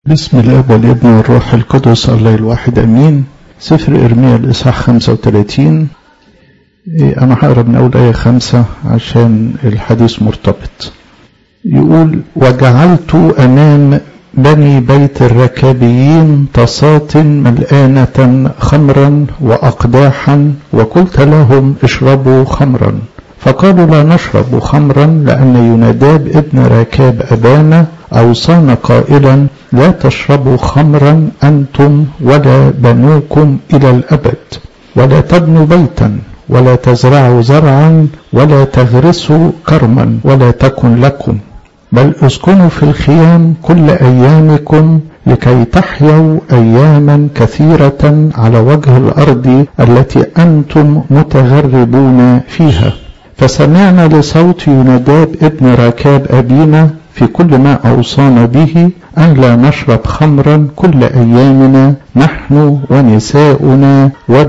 بسم الاب والابن والروح القدس الله الواحد امين سفر ارميا الاصحاح 35 انا هقرا من اول ايه خمسة عشان الحديث مرتبط يقول وجعلت امام بني بيت الركابيين طاسات ملآنة خمرا وأقداحا وقلت لهم اشربوا خمرا فقالوا لا نشرب خمرا لأن يناداب ابن ركاب أبانا أوصانا قائلا لا تشربوا خمرا أنتم ولا بنوكم إلى الأبد ولا تبنوا بيتا ولا تزرعوا زرعا ولا تغرسوا كرما ولا تكن لكم بل اسكنوا في الخيام كل أيامكم لكي تحيوا أياما كثيرة على وجه الأرض التي أنتم متغربون فيها فسمعنا لصوت يناداب ابن ركاب أبينا في كل ما أوصانا به أن لا نشرب خمرا كل أيامنا نحن ونساؤنا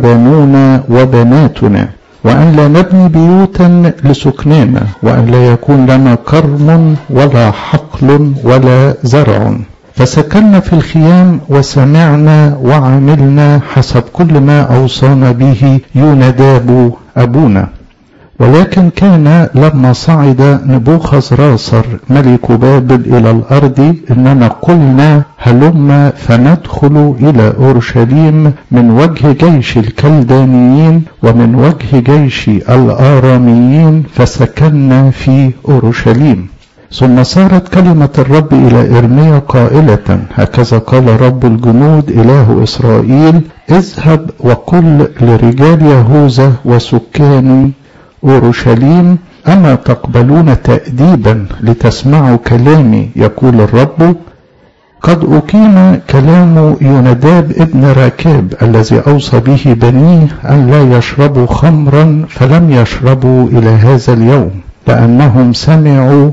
وبنونا وبناتنا وأن لا نبني بيوتا لسكنانا وأن لا يكون لنا كرم ولا حقل ولا زرع فسكننا في الخيام وسمعنا وعملنا حسب كل ما أوصانا به يناداب أبونا ولكن كان لما صعد نبوخذ راسر ملك بابل إلى الأرض إننا قلنا هلم فندخل إلى أورشليم من وجه جيش الكلدانيين ومن وجه جيش الآراميين فسكنا في أورشليم ثم صارت كلمة الرب إلى إرميا قائلة هكذا قال رب الجنود إله إسرائيل اذهب وقل لرجال يهوذا وسكان أورشليم أما تقبلون تأديبا لتسمعوا كلامي يقول الرب قد أقيم كلام ينداب ابن راكاب الذي أوصى به بنيه أن لا يشربوا خمرا فلم يشربوا إلى هذا اليوم لأنهم سمعوا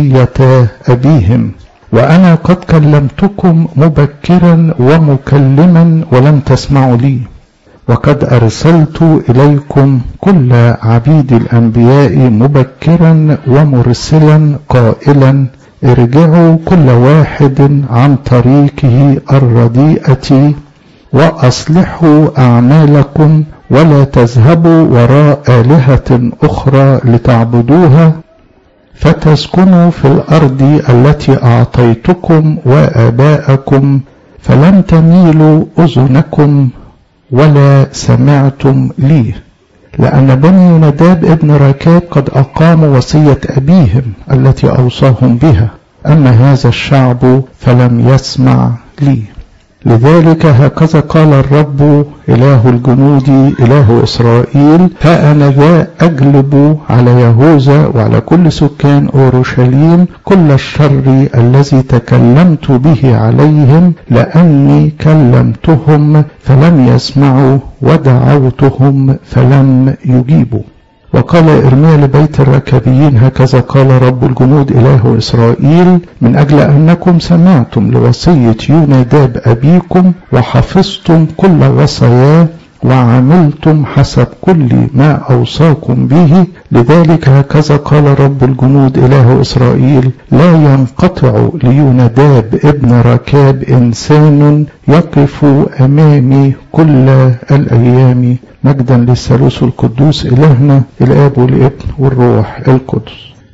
وصية أبيهم وأنا قد كلمتكم مبكرا ومكلما ولم تسمعوا لي وقد أرسلت إليكم كل عبيد الأنبياء مبكرا ومرسلا قائلا ارجعوا كل واحد عن طريقه الرديئة وأصلحوا أعمالكم ولا تذهبوا وراء آلهة أخرى لتعبدوها فتسكنوا في الأرض التي أعطيتكم وآباءكم فلم تميلوا أذنكم ولا سمعتم لي لأن بني نداب ابن ركاب قد أقاموا وصية أبيهم التي أوصاهم بها أما هذا الشعب فلم يسمع لي لذلك هكذا قال الرب إله الجنود إله إسرائيل فأنا ذا أجلب على يهوذا وعلى كل سكان أورشليم كل الشر الذي تكلمت به عليهم لأني كلمتهم فلم يسمعوا ودعوتهم فلم يجيبوا وقال إرميا لبيت الركبيين هكذا قال رب الجنود إله إسرائيل من أجل أنكم سمعتم لوصية يوناداب أبيكم وحفظتم كل وصاياه وعملتم حسب كل ما أوصاكم به لذلك هكذا قال رب الجنود إله إسرائيل لا ينقطع ليوناداب ابن ركاب إنسان يقف أمامي كل الأيام مجدا للثالوث القدوس إلهنا الآب والابن والروح القدس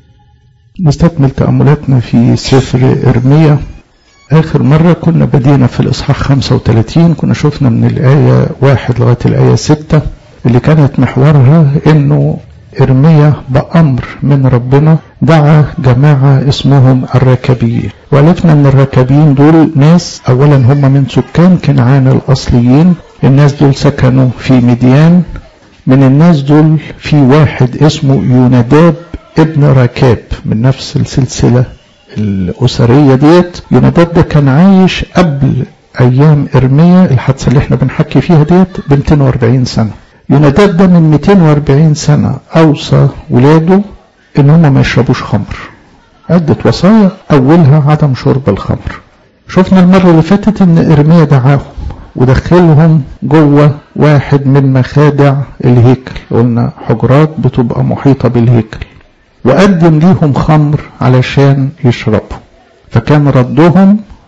نستكمل تأملاتنا في سفر إرميا آخر مرة كنا بدينا في الإصحاح 35 كنا شفنا من الآية واحد لغاية الآية ستة اللي كانت محورها إنه إرميا بأمر من ربنا دعا جماعة اسمهم الركبيين وعرفنا أن الركبيين دول ناس أولا هم من سكان كنعان الأصليين الناس دول سكنوا في مديان من الناس دول في واحد اسمه يوناداب ابن ركاب من نفس السلسلة الأسرية ديت يوناداب ده كان عايش قبل أيام إرميا الحادثة اللي احنا بنحكي فيها ديت ب 240 سنة يوناداب ده من 240 سنة أوصى ولاده إن هم ما يشربوش خمر عدة وصايا أولها عدم شرب الخمر شفنا المرة اللي فاتت إن إرميا دعاهم ودخلهم جوه واحد من مخادع الهيكل قلنا حجرات بتبقى محيطة بالهيكل وقدم ليهم خمر علشان يشربوا فكان ردهم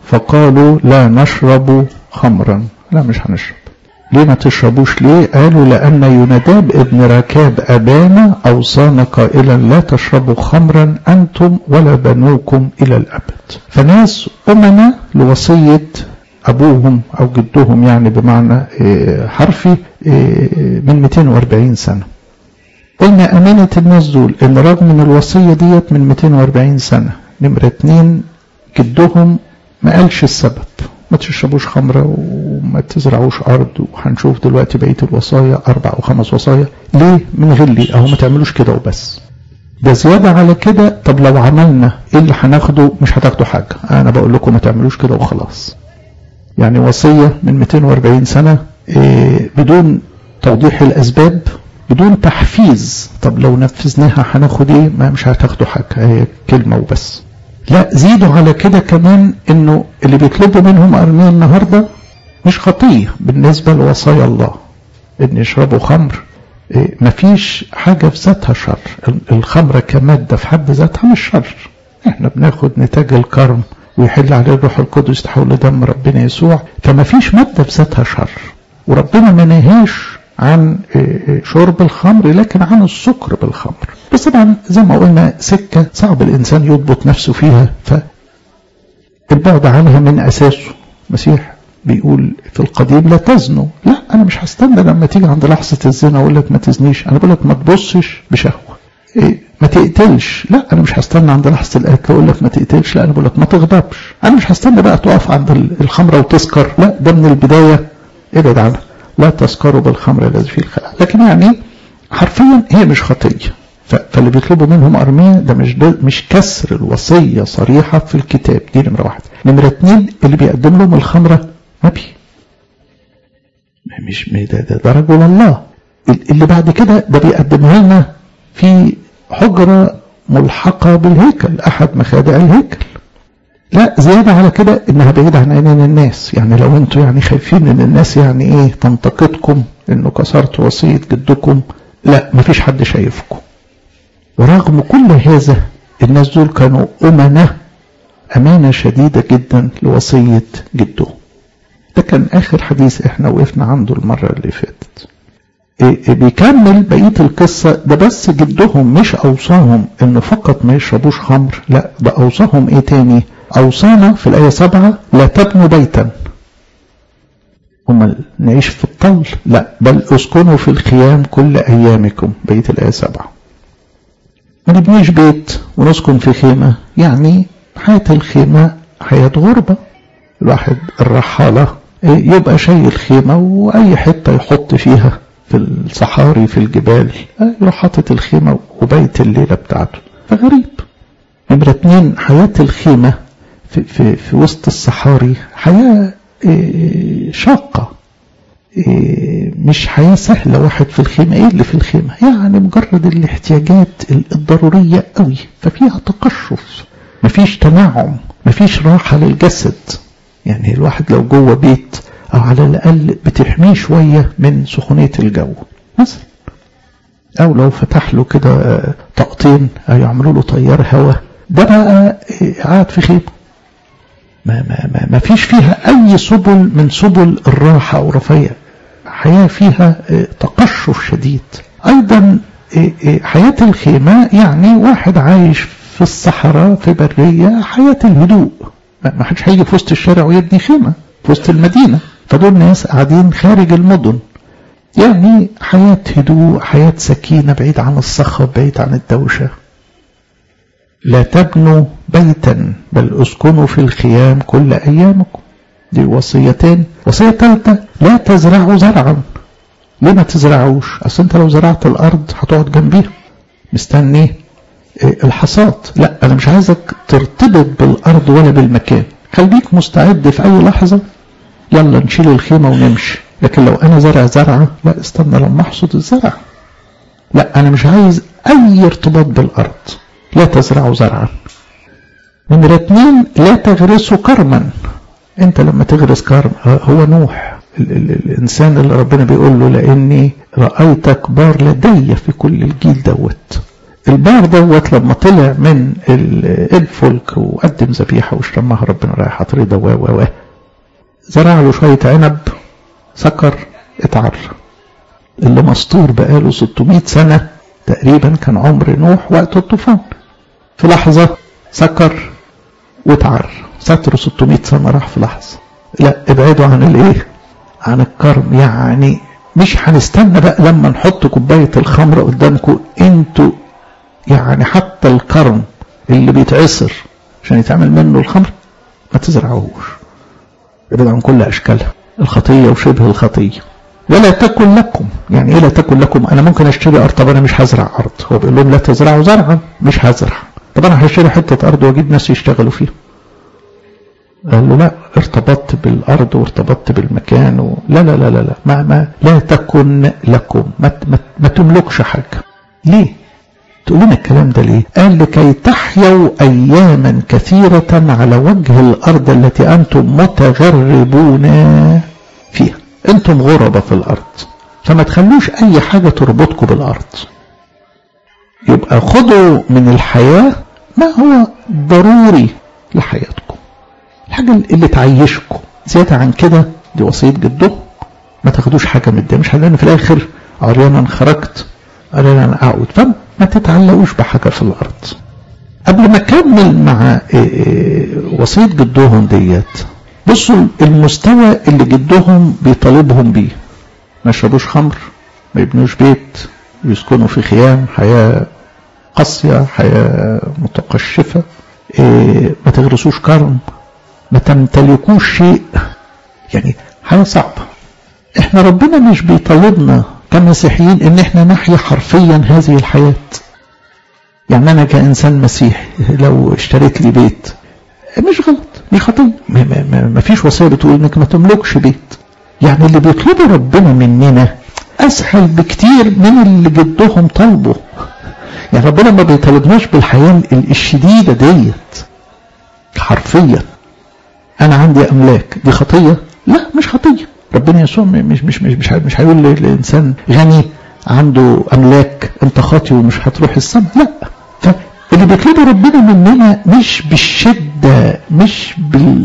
فقالوا لا نشرب خمرا لا مش هنشرب ليه ما تشربوش ليه قالوا لأن يوناداب ابن ركاب أبانا أوصانا قائلا لا تشربوا خمرا أنتم ولا بنوكم إلى الأبد فناس أمنا لوصية أبوهم أو جدهم يعني بمعنى حرفي من 240 سنة قلنا أمانة الناس دول إن رغم من الوصية ديت من 240 سنة نمرة اتنين جدهم ما قالش السبب ما تشربوش خمرة وما تزرعوش أرض وهنشوف دلوقتي بقية الوصايا أربع أو خمس وصايا ليه من غلي أهو ما تعملوش كده وبس ده زيادة على كده طب لو عملنا إيه اللي هناخده مش هتاخدوا حاجة أنا بقول لكم ما تعملوش كده وخلاص يعني وصية من 240 سنة إيه بدون توضيح الأسباب بدون تحفيز طب لو نفذناها هناخد ايه ما مش هتاخدوا حاجة هي كلمة وبس لا زيدوا على كده كمان انه اللي بيطلبوا منهم ارميا النهاردة مش خطية بالنسبة لوصايا الله ان يشربوا خمر إيه مفيش حاجة في ذاتها شر الخمرة كمادة في حد ذاتها مش شر احنا بناخد نتاج الكرم ويحل عليه الروح القدس تحول لدم ربنا يسوع فما فيش مادة في ذاتها شر وربنا ما نهاش عن شرب الخمر لكن عن السكر بالخمر بس طبعا زي ما قلنا سكة صعب الإنسان يضبط نفسه فيها فالبعد عنها من أساسه مسيح بيقول في القديم لا تزنوا لا أنا مش هستنى لما تيجي عند لحظة الزنا أقول لك ما تزنيش أنا بقول لك ما تبصش بشهوة إيه ما تقتلش لا أنا مش هستنى عند لحظة الأكل أقول لك ما تقتلش لا أنا بقول لك ما تغضبش أنا مش هستنى بقى تقف عند الخمرة وتسكر لا ده من البداية ابعد عنها لا تسكروا بالخمر الذي فيه الخلاء لكن يعني حرفيا هي مش خطية فاللي بيطلبوا منهم أرمية ده مش ده مش كسر الوصية صريحة في الكتاب دي نمرة واحد نمرة اتنين اللي بيقدم لهم الخمرة نبي مش ده, ده, ده رجل الله اللي بعد كده ده بيقدمها لنا في حجرة ملحقة بالهيكل أحد مخادع الهيكل لا زيادة على كده انها بعيدة عن عينين الناس يعني لو انتوا يعني خايفين ان الناس يعني ايه تنتقدكم انه كسرتوا وصية جدكم لا مفيش حد شايفكم ورغم كل هذا الناس دول كانوا أمنة أمانة شديدة جدا لوصية جدهم ده كان آخر حديث احنا وقفنا عنده المرة اللي فاتت إيه بيكمل بقية القصة ده بس جدهم مش أوصاهم إن فقط ما يشربوش خمر لا ده أوصاهم إيه تاني أوصانا في الآية سبعة لا تبنوا بيتا هم نعيش في الطل لا بل اسكنوا في الخيام كل أيامكم بيت الآية سبعة ما نبنيش بيت ونسكن في خيمة يعني حياة الخيمة حياة غربة الواحد الرحالة يبقى شايل خيمة وأي حتة يحط فيها في الصحاري في الجبال يروح حاطط الخيمة وبيت الليلة بتاعته فغريب نمرة اتنين حياة الخيمة في, في, في وسط الصحاري حياة شاقة مش حياة سهلة واحد في الخيمة ايه اللي في الخيمة يعني مجرد الاحتياجات الضرورية قوي ففيها تقشف مفيش تنعم مفيش راحة للجسد يعني الواحد لو جوه بيت او على الاقل بتحميه شوية من سخونية الجو مثلا او لو فتح له كده طاقتين او يعملوا له تيار هواء ده بقى قاعد في خيمة ما, ما, ما, ما فيش فيها اي سبل من سبل الراحة او رفاهية حياة فيها تقشف شديد ايضا حياة الخيمة يعني واحد عايش في الصحراء في برية حياة الهدوء ما حدش هيجي في وسط الشارع ويبني خيمة في وسط المدينة فدول ناس قاعدين خارج المدن يعني حياة هدوء حياة سكينة بعيد عن الصخب بعيد عن الدوشة لا تبنوا بيتا بل اسكنوا في الخيام كل أيامكم دي وصيتين وصية ثالثة لا تزرعوا زرعا ليه ما تزرعوش أصل أنت لو زرعت الأرض هتقعد جنبيها مستني الحصاد لا أنا مش عايزك ترتبط بالأرض ولا بالمكان خليك مستعد في أي لحظة يلا نشيل الخيمة ونمشي لكن لو أنا زرع زرعة لا استنى لما أحصد الزرع لا أنا مش عايز أي ارتباط بالأرض لا تزرعوا زرعا نمرة اتنين لا تغرسوا كرما انت لما تغرس كرم هو نوح ال ال الانسان اللي ربنا بيقول له لاني رايت كبار لدي في كل الجيل دوت البار دوت لما طلع من الفلك وقدم ذبيحه واشتمها ربنا رايح طريده و و و زرع له شويه عنب سكر اتعر اللي مسطور بقاله 600 سنه تقريبا كان عمر نوح وقت الطوفان في لحظه سكر واتعر ستر 600 سنه راح في لحظه لا ابعدوا عن الايه عن الكرم يعني مش هنستنى بقى لما نحط كوبايه الخمر قدامكم انتوا يعني حتى الكرم اللي بيتعصر عشان يتعمل منه الخمر ما تزرعوهوش ابعد عن كل اشكالها الخطيه وشبه الخطيه ولا تكن لكم يعني ايه لا تكن لكم انا ممكن اشتري ارض طب انا مش هزرع ارض هو بيقول لهم لا تزرعوا زرعا مش هزرع طب انا هشتري حته ارض واجيب ناس يشتغلوا فيها قال له لا ارتبطت بالارض وارتبطت بالمكان و... لا لا لا لا لا ما ما لا تكن لكم ما ما, ما تملكش حاجه ليه تقول لنا الكلام ده ليه قال لكي تحيوا اياما كثيره على وجه الارض التي انتم متغربون فيها انتم غربة في الارض فما تخلوش اي حاجه تربطكم بالارض يبقى خدوا من الحياه ما هو ضروري لحياتكم الحاجة اللي تعيشكم زيادة عن كده دي وصية جده ما تاخدوش حاجة من ده مش هنلاقي في الآخر عريانا خرجت عريانا أعود فما تتعلقوش بحاجة في الأرض قبل ما أكمل مع وصية جدهم ديت بصوا المستوى اللي جدهم بيطالبهم بيه ما يشربوش خمر ما يبنوش بيت يسكنوا في خيام حياة قاسية حياة متقشفة ما تغرسوش كرم ما تمتلكوش شيء يعني حاجة صعبة احنا ربنا مش بيطالبنا كمسيحيين ان احنا نحيا حرفيا هذه الحياة يعني انا كانسان مسيحي لو اشتريت لي بيت مش غلط مش خطية ما فيش وصية بتقول انك ما تملكش بيت يعني اللي بيطلبه ربنا مننا اسهل بكتير من اللي جدهم طالبه يعني ربنا ما بيطالبناش بالحياة الشديدة ديت حرفيا انا عندي املاك دي خطيه لا مش خطيه ربنا يسوع مش مش مش مش, مش هيقول للانسان غني عنده املاك انت خاطي ومش هتروح السماء لا فاللي بيطلبه ربنا مننا مش بالشده مش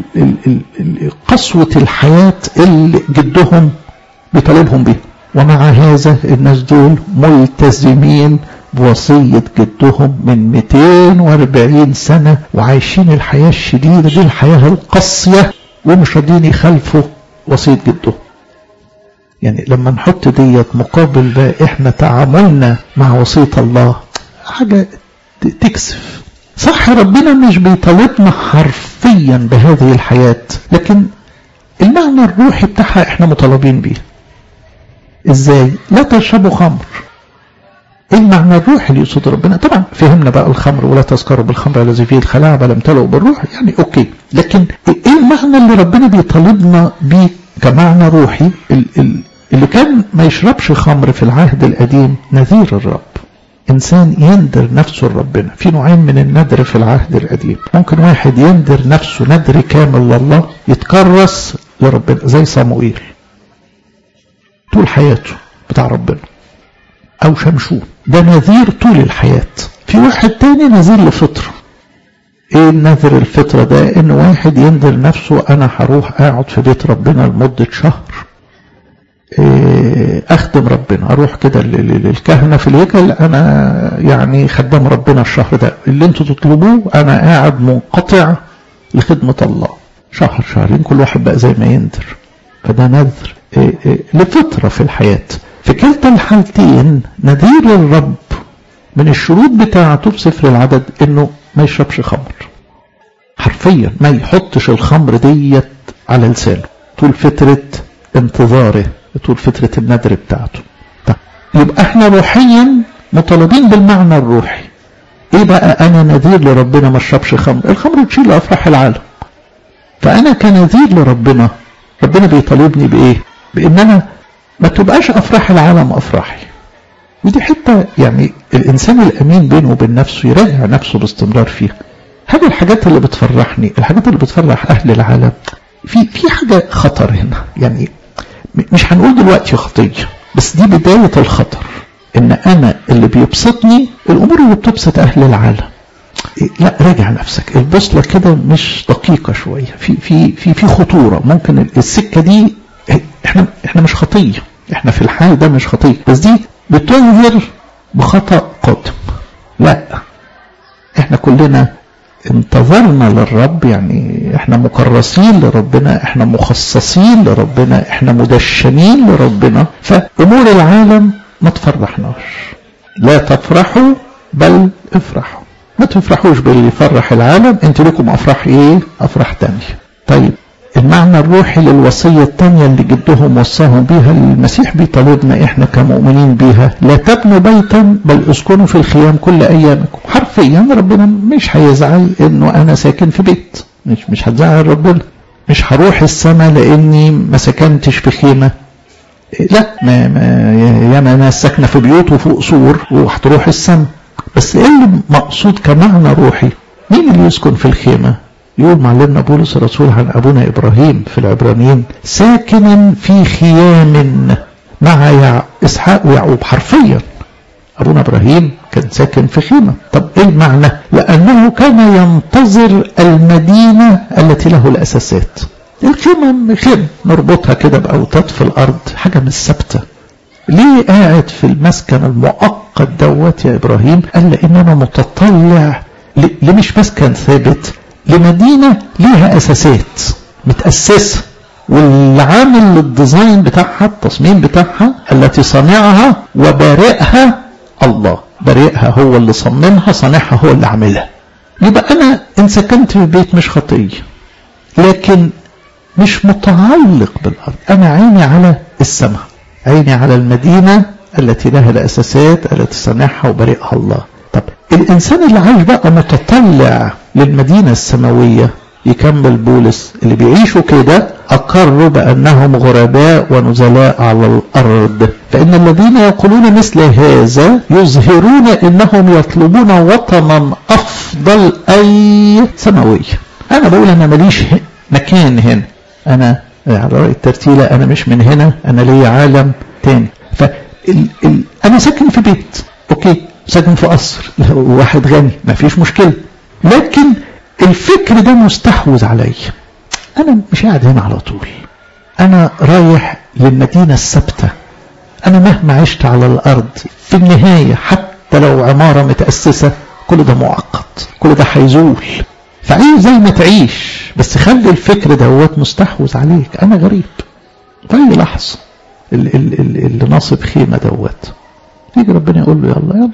بقسوه الحياه اللي جدهم بيطالبهم بيها ومع هذا الناس دول ملتزمين بوصية جدهم من 240 سنة وعايشين الحياة الشديدة دي الحياة القاسية ومش راضيين يخالفوا وصية جدهم يعني لما نحط ديت مقابل بقى احنا تعاملنا مع وصية الله حاجة تكسف صح ربنا مش بيطالبنا حرفيا بهذه الحياة لكن المعنى الروحي بتاعها احنا مطالبين بيه ازاي لا تشربوا خمر ايه المعنى الروحي اللي يقصد ربنا طبعا فهمنا بقى الخمر ولا تذكروا بالخمر الذي فيه الخلاعة بل امتلئوا بالروح يعني اوكي لكن ايه المعنى اللي ربنا بيطالبنا بيه كمعنى روحي اللي كان ما يشربش خمر في العهد القديم نذير الرب انسان يندر نفسه لربنا في نوعين من الندر في العهد القديم ممكن واحد يندر نفسه ندر كامل لله يتكرس لربنا زي صموئيل طول حياته بتاع ربنا او شمشون ده نذير طول الحياة في واحد تاني نذير لفطرة ايه النذر الفطرة ده ان واحد ينذر نفسه انا هروح اقعد في بيت ربنا لمدة شهر إيه اخدم ربنا اروح كده للكهنة في الهيكل انا يعني خدام ربنا الشهر ده اللي انتوا تطلبوه انا قاعد منقطع لخدمة الله شهر شهرين كل واحد بقى زي ما ينذر فده نذر إيه إيه لفطرة في الحياة في كلتا الحالتين نذير الرب من الشروط بتاعته في سفر العدد انه ما يشربش خمر حرفيا ما يحطش الخمر ديت على لسانه طول فترة انتظاره طول فترة النذر بتاعته طيب يبقى احنا روحيا مطالبين بالمعنى الروحي ايه بقى انا نذير لربنا ما اشربش خمر الخمر تشيل افراح العالم فانا كنذير لربنا ربنا بيطالبني بايه بان انا ما تبقاش افراح العالم افراحي ودي حتة يعني الانسان الامين بينه وبين نفسه يراجع نفسه باستمرار فيها هذه الحاجات اللي بتفرحني الحاجات اللي بتفرح اهل العالم في في حاجة خطر هنا يعني مش هنقول دلوقتي خطية بس دي بداية الخطر ان انا اللي بيبسطني الامور اللي بتبسط اهل العالم لا راجع نفسك البوصله كده مش دقيقه شويه في في في في خطوره ممكن السكه دي احنا احنا مش خطيه احنا في الحال ده مش خطيه بس دي بتنذر بخطا قادم لا احنا كلنا انتظرنا للرب يعني احنا مكرسين لربنا احنا مخصصين لربنا احنا مدشنين لربنا فامور العالم ما تفرحناش لا تفرحوا بل افرحوا ما تفرحوش باللي يفرح العالم انت لكم افراح ايه افراح تانية طيب المعنى الروحي للوصية الثانية اللي جدهم وصاهم بيها المسيح بيطالبنا احنا كمؤمنين بيها لا تبنوا بيتا بل اسكنوا في الخيام كل ايامكم حرفيا ربنا مش هيزعل انه انا ساكن في بيت مش مش هتزعل ربنا مش هروح السماء لاني ما سكنتش في خيمة لا ما, ما ياما ناس ساكنة في بيوت وفوق قصور وهتروح السماء بس ايه اللي مقصود كمعنى روحي مين اللي يسكن في الخيمة يقول معلمنا بولس الرسول عن أبونا إبراهيم في العبرانيين ساكنا في خيام مع يع... إسحاق ويعقوب حرفيا أبونا إبراهيم كان ساكن في خيمة طب إيه المعنى لأنه كان ينتظر المدينة التي له الأساسات الخيمة خيم نربطها كده بأوتاد في الأرض حاجة مش ثابتة ليه قاعد في المسكن المؤقت دوت يا إبراهيم قال لأن أنا متطلع ليه مش مسكن ثابت لمدينة ليها أساسات متأسسة واللي عامل الديزاين بتاعها التصميم بتاعها التي صنعها وبارئها الله بارئها هو اللي صممها صانعها هو اللي عاملها يبقى أنا إن سكنت في بيت مش خطية لكن مش متعلق بالأرض أنا عيني على السماء عيني على المدينة التي لها الأساسات التي صنعها وبارئها الله طب الإنسان اللي عايش بقى متطلع للمدينة السماوية يكمل بولس اللي بيعيشوا كده أقروا بأنهم غرباء ونزلاء على الأرض فإن الذين يقولون مثل هذا يظهرون أنهم يطلبون وطنا أفضل أي سماوية أنا بقول أنا ماليش مكان هنا أنا على رأي الترتيلة أنا مش من هنا أنا ليا عالم تاني ف أنا ساكن في بيت أوكي ساكن في قصر واحد غني ما فيش مشكلة لكن الفكر ده مستحوذ علي أنا مش قاعد هنا على طول أنا رايح للمدينة الثابتة أنا مهما عشت على الأرض في النهاية حتى لو عمارة متأسسة كل ده مؤقت كل ده هيزول فعيش زي ما تعيش بس خلي الفكر دوت مستحوذ عليك أنا غريب في أي لحظة اللي, اللي, اللي ناصب خيمة دوت يجي ربنا يقول له يلا يلا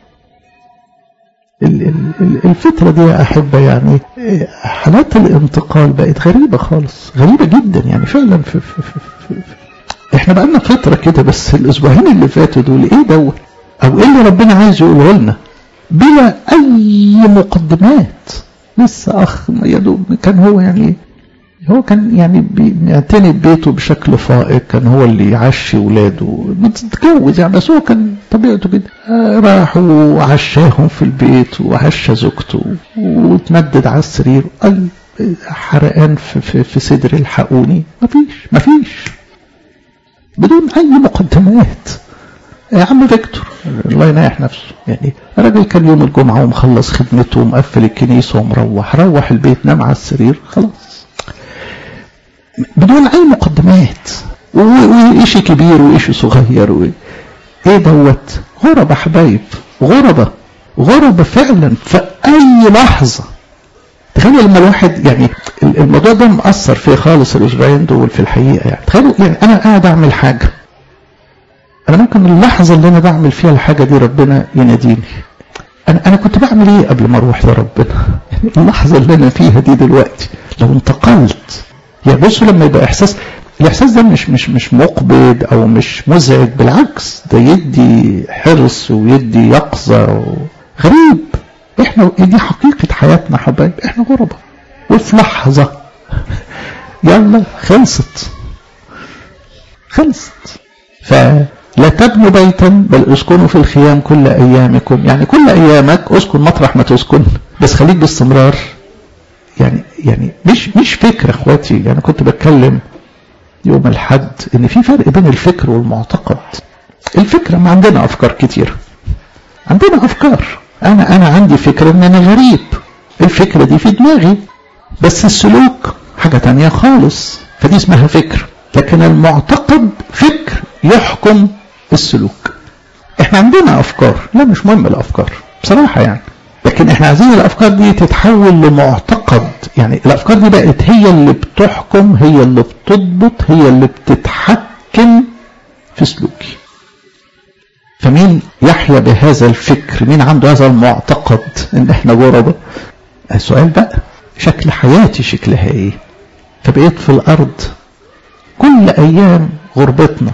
الفترة دي يا أحبة يعني حالات الانتقال بقت غريبة خالص غريبة جدا يعني فعلا في في في في في احنا بقالنا فترة كده بس الأسبوعين اللي فاتوا دول إيه دوت أو إيه اللي ربنا عايز يقوله لنا بلا أي مقدمات لسه أخ يا دوب كان هو يعني هو كان يعني بيعتني ببيته بشكل فائق كان هو اللي يعشي ولاده متجوز يعني بس هو كان طبيعته كده راح وعشاهم في البيت وعشى زوجته وتمدد على السرير قال حرقان في, في, في صدري الحقوني مفيش مفيش بدون اي مقدمات يا عم فيكتور الله ينايح نفسه يعني الراجل كان يوم الجمعة ومخلص خدمته ومقفل الكنيسة ومروح روح البيت نام على السرير خلاص بدون اي مقدمات وإشي كبير وإشي صغير و... ايه دوت غربة حبايب غربة غربة فعلا في اي لحظة تخيلوا لما الواحد يعني الموضوع ده مأثر فيه خالص الاسبوعين دول في الحقيقة يعني تخيلوا يعني انا قاعد اعمل حاجة انا ممكن اللحظة اللي انا بعمل فيها الحاجة دي ربنا يناديني انا انا كنت بعمل ايه قبل ما اروح لربنا يعني اللحظة اللي انا فيها دي دلوقتي لو انتقلت يعني بصوا لما يبقى احساس الاحساس ده مش مش مش مقبض او مش مزعج بالعكس ده يدي حرص ويدي يقظه و... غريب احنا دي حقيقه حياتنا حبايب احنا غرباء وفي لحظه يلا خلصت خلصت فلا تبنوا بيتا بل اسكنوا في الخيام كل ايامكم يعني كل ايامك اسكن مطرح ما تسكن بس خليك باستمرار يعني يعني مش مش فكره اخواتي يعني كنت بتكلم يوم الحد ان في فرق بين الفكر والمعتقد الفكرة ما عندنا أفكار كتير عندنا أفكار أنا أنا عندي فكرة إن أنا غريب الفكرة دي في دماغي بس السلوك حاجة تانية خالص فدي اسمها فكر لكن المعتقد فكر يحكم السلوك احنا عندنا أفكار لا مش مهم الأفكار بصراحة يعني لكن احنا عايزين الأفكار دي تتحول لمعتقد يعني الأفكار دي بقت هي اللي بتحكم هي اللي بتضبط هي اللي بتتحكم في سلوكي فمين يحيا بهذا الفكر مين عنده هذا المعتقد ان احنا غربة السؤال بقى شكل حياتي شكلها ايه فبقيت في الارض كل ايام غربتنا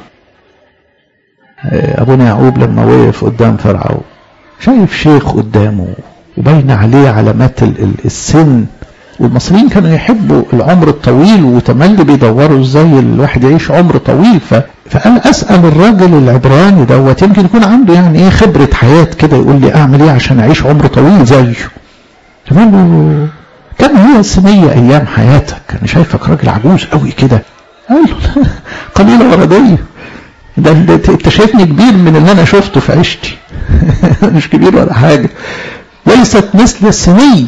ابونا يعقوب لما وقف قدام فرعون شايف شيخ قدامه وبين عليه علامات السن والمصريين كانوا يحبوا العمر الطويل وتملي بيدوروا ازاي الواحد يعيش عمر طويل ف... فقال اسال الراجل العبراني دوت يمكن يكون عنده يعني ايه خبره حياه كده يقول لي اعمل ايه عشان اعيش عمر طويل زيه فقال له كم هي السنيه ايام حياتك انا شايفك راجل عجوز قوي كده قال له قليله ورديه ده انت شايفني كبير من اللي انا شفته في عيشتي مش كبير ولا حاجه ليست مثل السني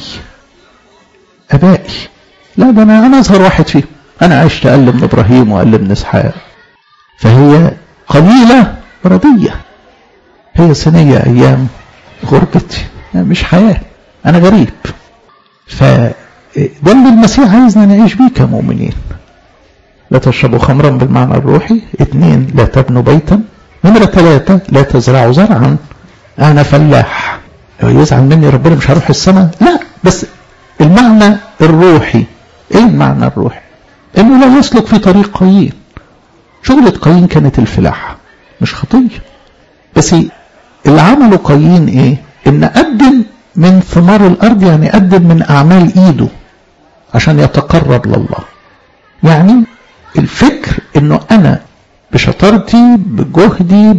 ابائي لا ده انا انا اصغر واحد فيهم انا عشت اقل من ابراهيم واقل من اسحاق فهي قليله رديه هي سنيه ايام غربتي يعني مش حياه انا غريب فده اللي المسيح عايزنا نعيش بيه كمؤمنين لا تشربوا خمرا بالمعنى الروحي اثنين لا تبنوا بيتا نمرة ثلاثة لا تزرعوا زرعا أنا فلاح يزعل مني ربنا مش هروح السماء لا بس المعنى الروحي ايه المعنى الروحي انه لا يسلك في طريق قايين شغلة قايين كانت الفلاحة مش خطية بس اللي عمله قايين ايه ان قدم من ثمار الارض يعني قدم من اعمال ايده عشان يتقرب لله يعني الفكر انه انا بشطارتي بجهدي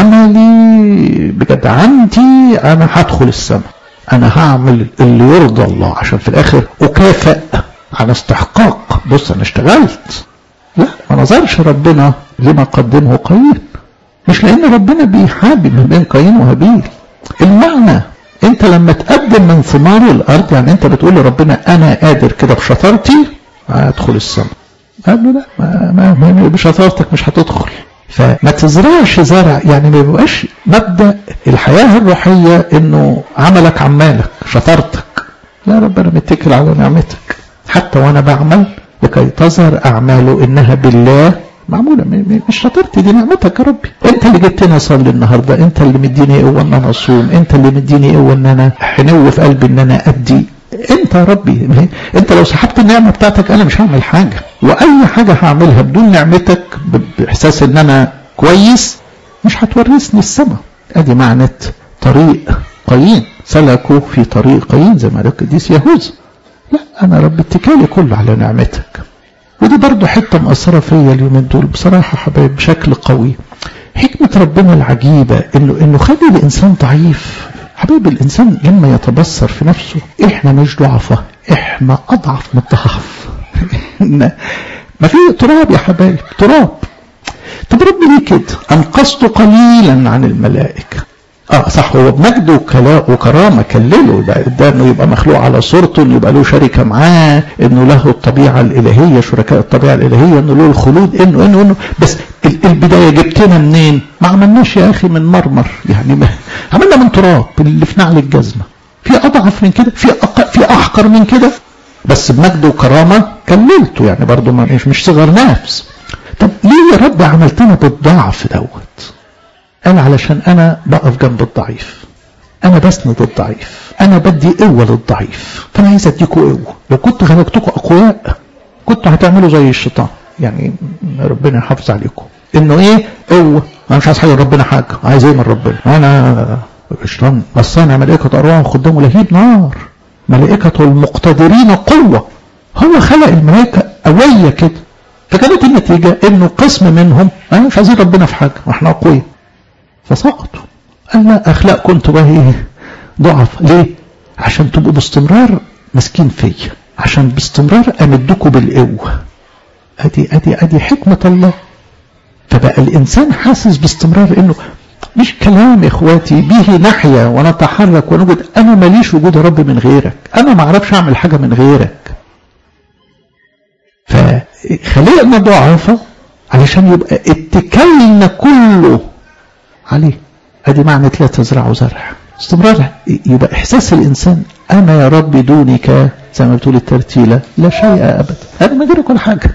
بعملي بجدعنتي انا هدخل السماء انا هعمل اللي يرضى الله عشان في الاخر اكافئ على استحقاق بص انا اشتغلت لا ما نظرش ربنا لما قدمه قايين مش لان ربنا بيحابب ما بين قايين وهابيل المعنى انت لما تقدم من ثمار الارض يعني انت بتقول لربنا انا قادر كده بشطارتي ادخل السماء قال له لا ما, ما, ما بشطارتك مش هتدخل فما تزرعش زرع يعني ما يبقاش مبدا الحياه الروحيه انه عملك عمالك شطارتك لا ربنا متكل على نعمتك حتى وانا بعمل لكي تظهر اعماله انها بالله معموله مش شطارتي دي نعمتك يا ربي انت اللي جبتني اصلي النهارده انت اللي مديني قوه ان انا اصوم انت اللي مديني قوه ان انا حنو في قلبي ان انا ادي انت يا ربي انت لو سحبت النعمه بتاعتك انا مش هعمل حاجه واي حاجه هعملها بدون نعمتك باحساس ان انا كويس مش هتورثني السماء ادي معنى طريق قايين سلكوا في طريق قايين زي ما قال القديس يهوذا لا انا رب اتكالي كله على نعمتك ودي برضو حته مأثره فيا اليومين دول بصراحه حبايب بشكل قوي حكمه ربنا العجيبه انه انه خلي الانسان ضعيف حبيب الإنسان لما يتبصر في نفسه إحنا مش ضعفة إحنا أضعف من الضعف ما في تراب يا حبايب تراب طب رب ليه كده أنقذت قليلا عن الملائكة اه صح هو بمجد وكرامة كلله ده, ده انه يبقى مخلوق على صورته انه يبقى له شركة معاه انه له الطبيعة الالهية شركاء الطبيعة الالهية انه له الخلود انه انه انه بس البداية جبتنا منين ما عملناش يا اخي من مرمر يعني ما عملنا من تراب اللي في نعل الجزمة في اضعف من كده في أق... في احقر من كده بس بمجد وكرامة كللته يعني برضه مش مش صغر نفس طب ليه يا رب عملتنا بالضعف دوت قال علشان انا بقف جنب الضعيف انا بسند الضعيف انا بدي قوه للضعيف فانا عايز اديكوا قوه لو كنت خلقتكم اقوياء كنتوا هتعملوا زي الشيطان يعني ربنا يحافظ عليكم انه ايه قوه انا مش عايز حاجه ربنا حاجه عايز ايه من ربنا انا الشيطان بصانع ملائكه ارواح خدامه لهيب نار ملائكه المقتدرين قوه هو خلق الملائكه قويه كده فكانت النتيجه انه قسم منهم انا مش عايزين ربنا في حاجه واحنا اقوياء فسقطوا قال لا اخلاقكم انتوا بقى ايه ضعف ليه عشان تبقوا باستمرار ماسكين فيا عشان باستمرار امدكم بالقوه ادي ادي ادي حكمه الله فبقى الانسان حاسس باستمرار انه مش كلام يا اخواتي به نحيا ونتحرك ونوجد انا ماليش وجود يا رب من غيرك انا ما اعرفش اعمل حاجه من غيرك فخلقنا ضعافة علشان يبقى اتكالنا كله عليه ادي معنى لا تزرعوا زرع استمرار يبقى احساس الانسان انا يا رب دونك زي ما بتقول الترتيله لا شيء ابدا انا من غيرك ولا حاجه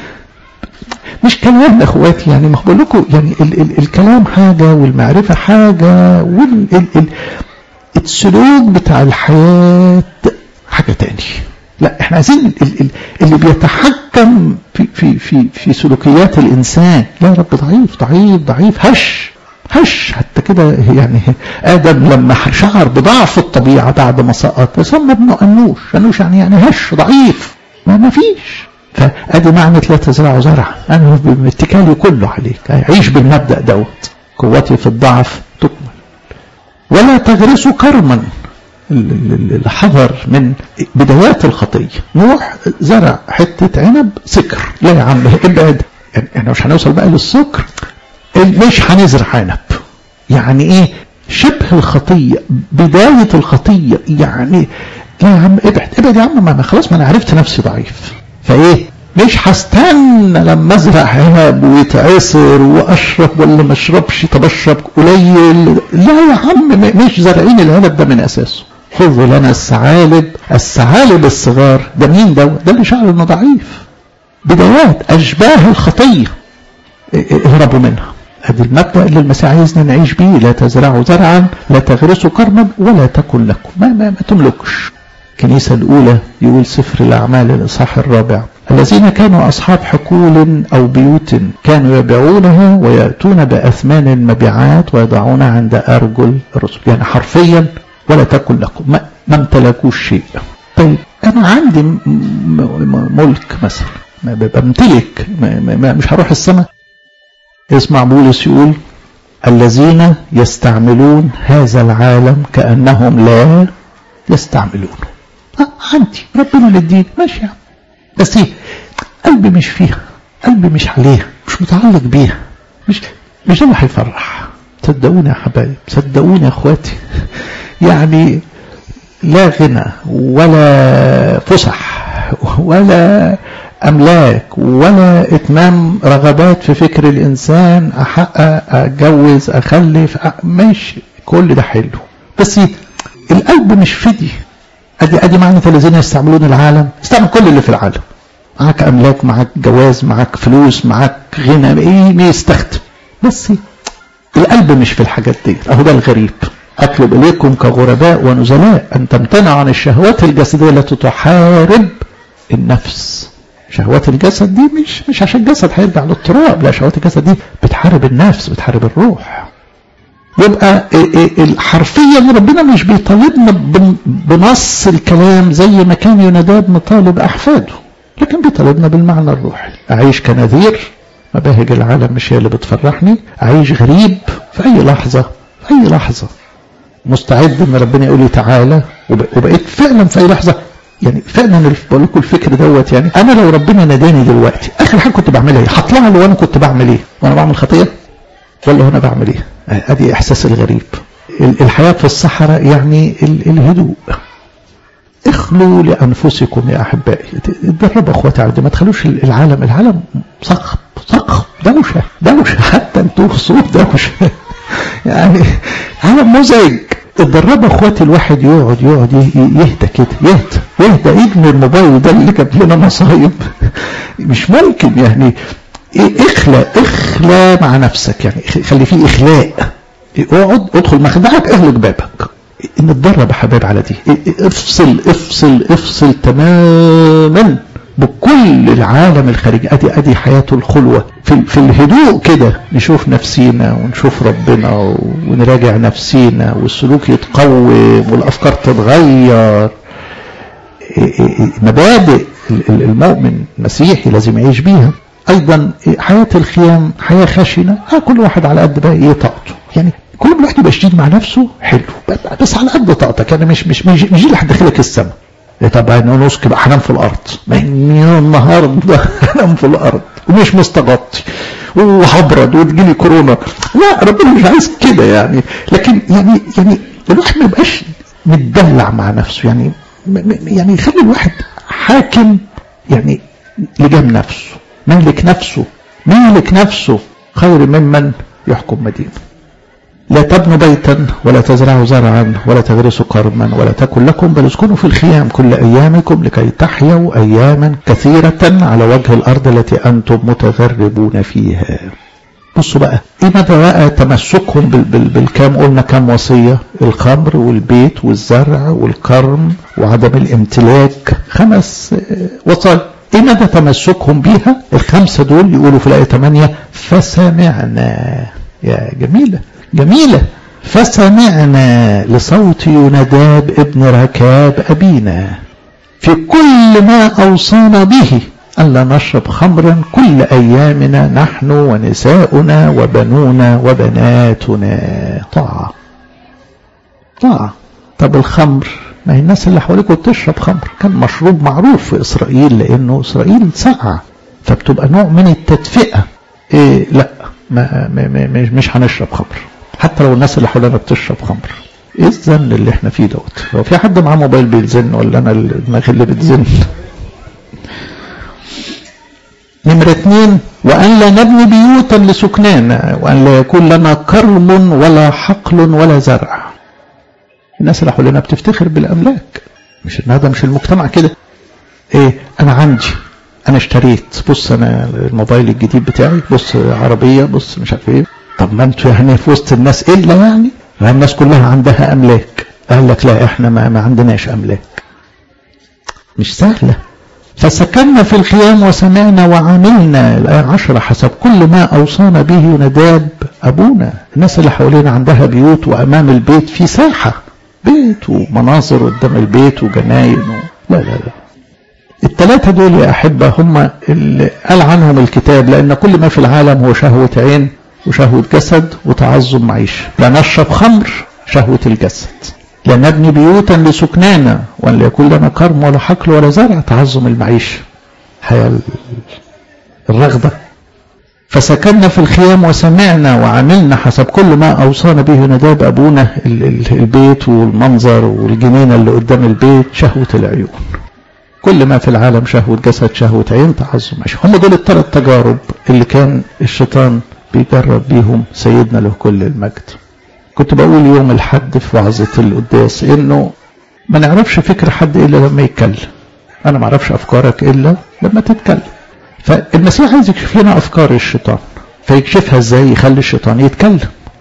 مش كلام يا اخواتي يعني ما بقول لكم يعني ال ال الكلام حاجه والمعرفه حاجه وال ال ال السلوك بتاع الحياه حاجه تاني لا احنا عايزين ال ال اللي بيتحكم في في في في سلوكيات الانسان لا يا رب ضعيف ضعيف ضعيف هش هش حتى كده يعني ادم لما شعر بضعف الطبيعه بعد ما سقط سمى ابنه انوش انوش يعني يعني هش ضعيف ما ما فيش فادي معنى لا تزرعوا زرع انا اتكالي كله عليك عيش بالمبدا دوت قوتي في الضعف تكمل ولا تغرسوا كرما الحذر من بدايات الخطيه نوح زرع حته عنب سكر لا يا عم ابعد يعني احنا مش هنوصل بقى للسكر مش هنزرع عنب يعني ايه شبه الخطيه بدايه الخطيه يعني لا يا عم ابعد ابعد يا عم ما خلاص ما انا عرفت نفسي ضعيف فايه مش هستنى لما ازرع عنب ويتعصر واشرب ولا ما اشربش طب اشرب قليل لا يا عم مش زارعين العنب ده من اساسه خذوا لنا الثعالب الثعالب الصغار ده مين ده ده اللي شعر انه ضعيف بدايات اشباه الخطيه اهربوا منها ادي المبدا اللي المسيح عايزنا نعيش بيه لا تزرعوا زرعا لا تغرسوا كرما ولا تكن لكم ما, ما, ما تملكش الكنيسة الأولى يقول سفر الأعمال الإصحاح الرابع الذين كانوا أصحاب حقول أو بيوت كانوا يبيعونها ويأتون بأثمان المبيعات ويضعونها عند أرجل الرسل يعني حرفيا ولا تكن لكم ما, ما امتلكوش شيء طيب أنا عندي ملك مثلا بمتلك مش هروح السماء اسمع بولس يقول الذين يستعملون هذا العالم كأنهم لا يستعملونه عندي ربنا مديني ماشي يا عم بس ايه قلبي مش فيها قلبي مش عليها مش متعلق بيها مش مش ده اللي هيفرح صدقوني يا حبايب صدقوني يا اخواتي يعني لا غنى ولا فسح ولا املاك ولا اتمام رغبات في فكر الانسان احقق اتجوز اخلف ماشي كل ده حلو بس القلب مش فدي ادي ادي معنى الذين يستعملون العالم استعمل كل اللي في العالم معاك املاك معاك جواز معاك فلوس معاك غنى ايه مين يستخدم بس القلب مش في الحاجات دي اهو ده الغريب اطلب اليكم كغرباء ونزلاء ان تمتنعوا عن الشهوات الجسديه التي تحارب النفس شهوات الجسد دي مش مش عشان الجسد هيرجع للتراب لا شهوات الجسد دي بتحارب النفس بتحارب الروح يبقى حرفيا ربنا مش بيطالبنا بنص الكلام زي ما كان يوناداب مطالب احفاده لكن بيطالبنا بالمعنى الروحي اعيش كنذير مباهج العالم مش هي اللي بتفرحني اعيش غريب في اي لحظه في اي لحظه مستعد ان ربنا يقول لي تعالى وبقيت فعلا في اي لحظه يعني فعلا بقول لكم الفكر دوت يعني انا لو ربنا ناداني دلوقتي اخر حاجه كنت بعملها ايه؟ هطلع له وانا كنت بعمل ايه؟ وانا بعمل خطيه؟ ولا هنا بعمل ايه؟ ادي احساس الغريب الحياه في الصحراء يعني الهدوء اخلوا لانفسكم يا احبائي اتدربوا اخواتي على ما تخلوش العالم العالم صخب صخب دوشه دوشه حتى انتوا صوت دوشه يعني عالم مزعج اتدربوا اخواتي الواحد يقعد يقعد يهدى كده يهدى يهدى ابن الموبايل ده اللي جاب لنا مصايب مش ممكن يعني اخلى اخلى مع نفسك يعني خلي فيه اخلاء اقعد ادخل مخدعك اغلق بابك نتدرب يا حبايب على دي افصل افصل افصل تماما بكل العالم الخارجي ادي ادي حياه الخلوه في, في الهدوء كده نشوف نفسينا ونشوف ربنا ونراجع نفسينا والسلوك يتقوم والافكار تتغير مبادئ المؤمن المسيحي لازم يعيش بيها ايضا حياه الخيام حياه خشنه كل واحد على قد بقى ايه طاقته يعني كل واحد يبقى شديد مع نفسه حلو بس على قد طاقتك يعني مش مش مش, مش اللي هتدخلك السماء طب نسك بقى هنام في الارض من النهارده هنام في الارض ومش مستغطي وهبرد وتجيلي كورونا لا ربنا مش عايز كده يعني لكن يعني يعني الواحد ما يبقاش متدلع مع نفسه يعني يعني يخلي الواحد حاكم يعني لجام نفسه مالك نفسه مالك نفسه خير ممن يحكم مدينه لا تبنوا بيتا ولا تزرعوا زرعا ولا تغرسوا كرما ولا تكن لكم بل اسكنوا في الخيام كل ايامكم لكي تحيوا اياما كثيرة على وجه الارض التي انتم متغربون فيها بصوا بقى ايه مدى بقى تمسكهم بال بال بالكام قلنا كام وصية الخمر والبيت والزرع والكرم وعدم الامتلاك خمس وصايا ايه مدى تمسكهم بيها الخمسة دول يقولوا في الآية 8 فسمعنا يا جميلة جميلة فسمعنا لصوت يناداب ابن ركاب أبينا في كل ما أوصانا به ألا نشرب خمرا كل أيامنا نحن ونساؤنا وبنونا وبناتنا طاعة طاعة طب الخمر ما هي الناس اللي حواليكم بتشرب خمر كان مشروب معروف في إسرائيل لأنه إسرائيل سقع فبتبقى نوع من التدفئة إيه لا ما ما ما مش هنشرب خمر حتى لو الناس اللي حوالينا بتشرب خمر ايه الزن اللي احنا فيه دوت لو في حد معاه موبايل بيزن ولا انا دماغي اللي بتزن نمرة اثنين وأن لا نبني بيوتا لسكنانا وأن لا يكون لنا كرم ولا حقل ولا زرع الناس اللي حوالينا بتفتخر بالأملاك مش ان هذا مش المجتمع كده ايه انا عندي انا اشتريت بص انا الموبايل الجديد بتاعي بص عربية بص مش عارف ايه طب ما انتوا يعني في وسط الناس الا يعني ما الناس كلها عندها املاك قال لك لا احنا ما, ما عندناش املاك مش سهلة فسكننا في الخيام وسمعنا وعملنا الآية عشرة حسب كل ما أوصانا به نداب أبونا الناس اللي حوالينا عندها بيوت وأمام البيت في ساحة بيت ومناظر قدام البيت وجناين و... لا لا لا الثلاثة دول يا أحبة هم اللي قال عنهم الكتاب لأن كل ما في العالم هو شهوة عين وشهوة جسد وتعظم معيشة لا نشرب خمر شهوة الجسد لا نبني بيوتا لسكنانا وأن لا يكون لنا كرم ولا حقل ولا زرع تعظم المعيشة حياة الرغبة فسكننا في الخيام وسمعنا وعملنا حسب كل ما أوصانا به نداب أبونا البيت والمنظر والجنينة اللي قدام البيت شهوة العيون كل ما في العالم شهوة جسد شهوة عين تعظم عيشة هم دول الثلاث تجارب اللي كان الشيطان بيجرب بيهم سيدنا له كل المجد كنت بقول يوم الحد في وعظة القداس انه ما نعرفش فكر حد الا لما يتكلم انا ما اعرفش افكارك الا لما تتكلم فالمسيح عايز يكشف لنا افكار الشيطان فيكشفها ازاي يخلي الشيطان يتكلم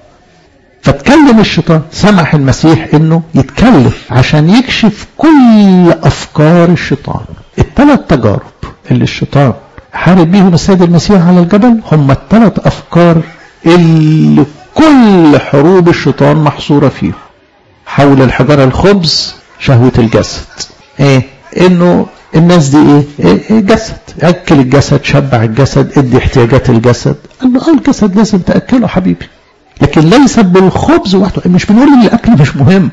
فتكلم الشيطان سمح المسيح انه يتكلم عشان يكشف كل افكار الشيطان الثلاث تجارب اللي الشيطان حارب بيهم السيد المسيح على الجبل هم الثلاث افكار اللي كل حروب الشيطان محصورة فيه حول الحجارة الخبز شهوة الجسد ايه انه الناس دي ايه, إيه, إيه جسد اكل الجسد شبع الجسد ادي احتياجات الجسد قال له اه الجسد لازم تاكله حبيبي لكن ليس بالخبز وحده مش بنقول ان الاكل مش مهم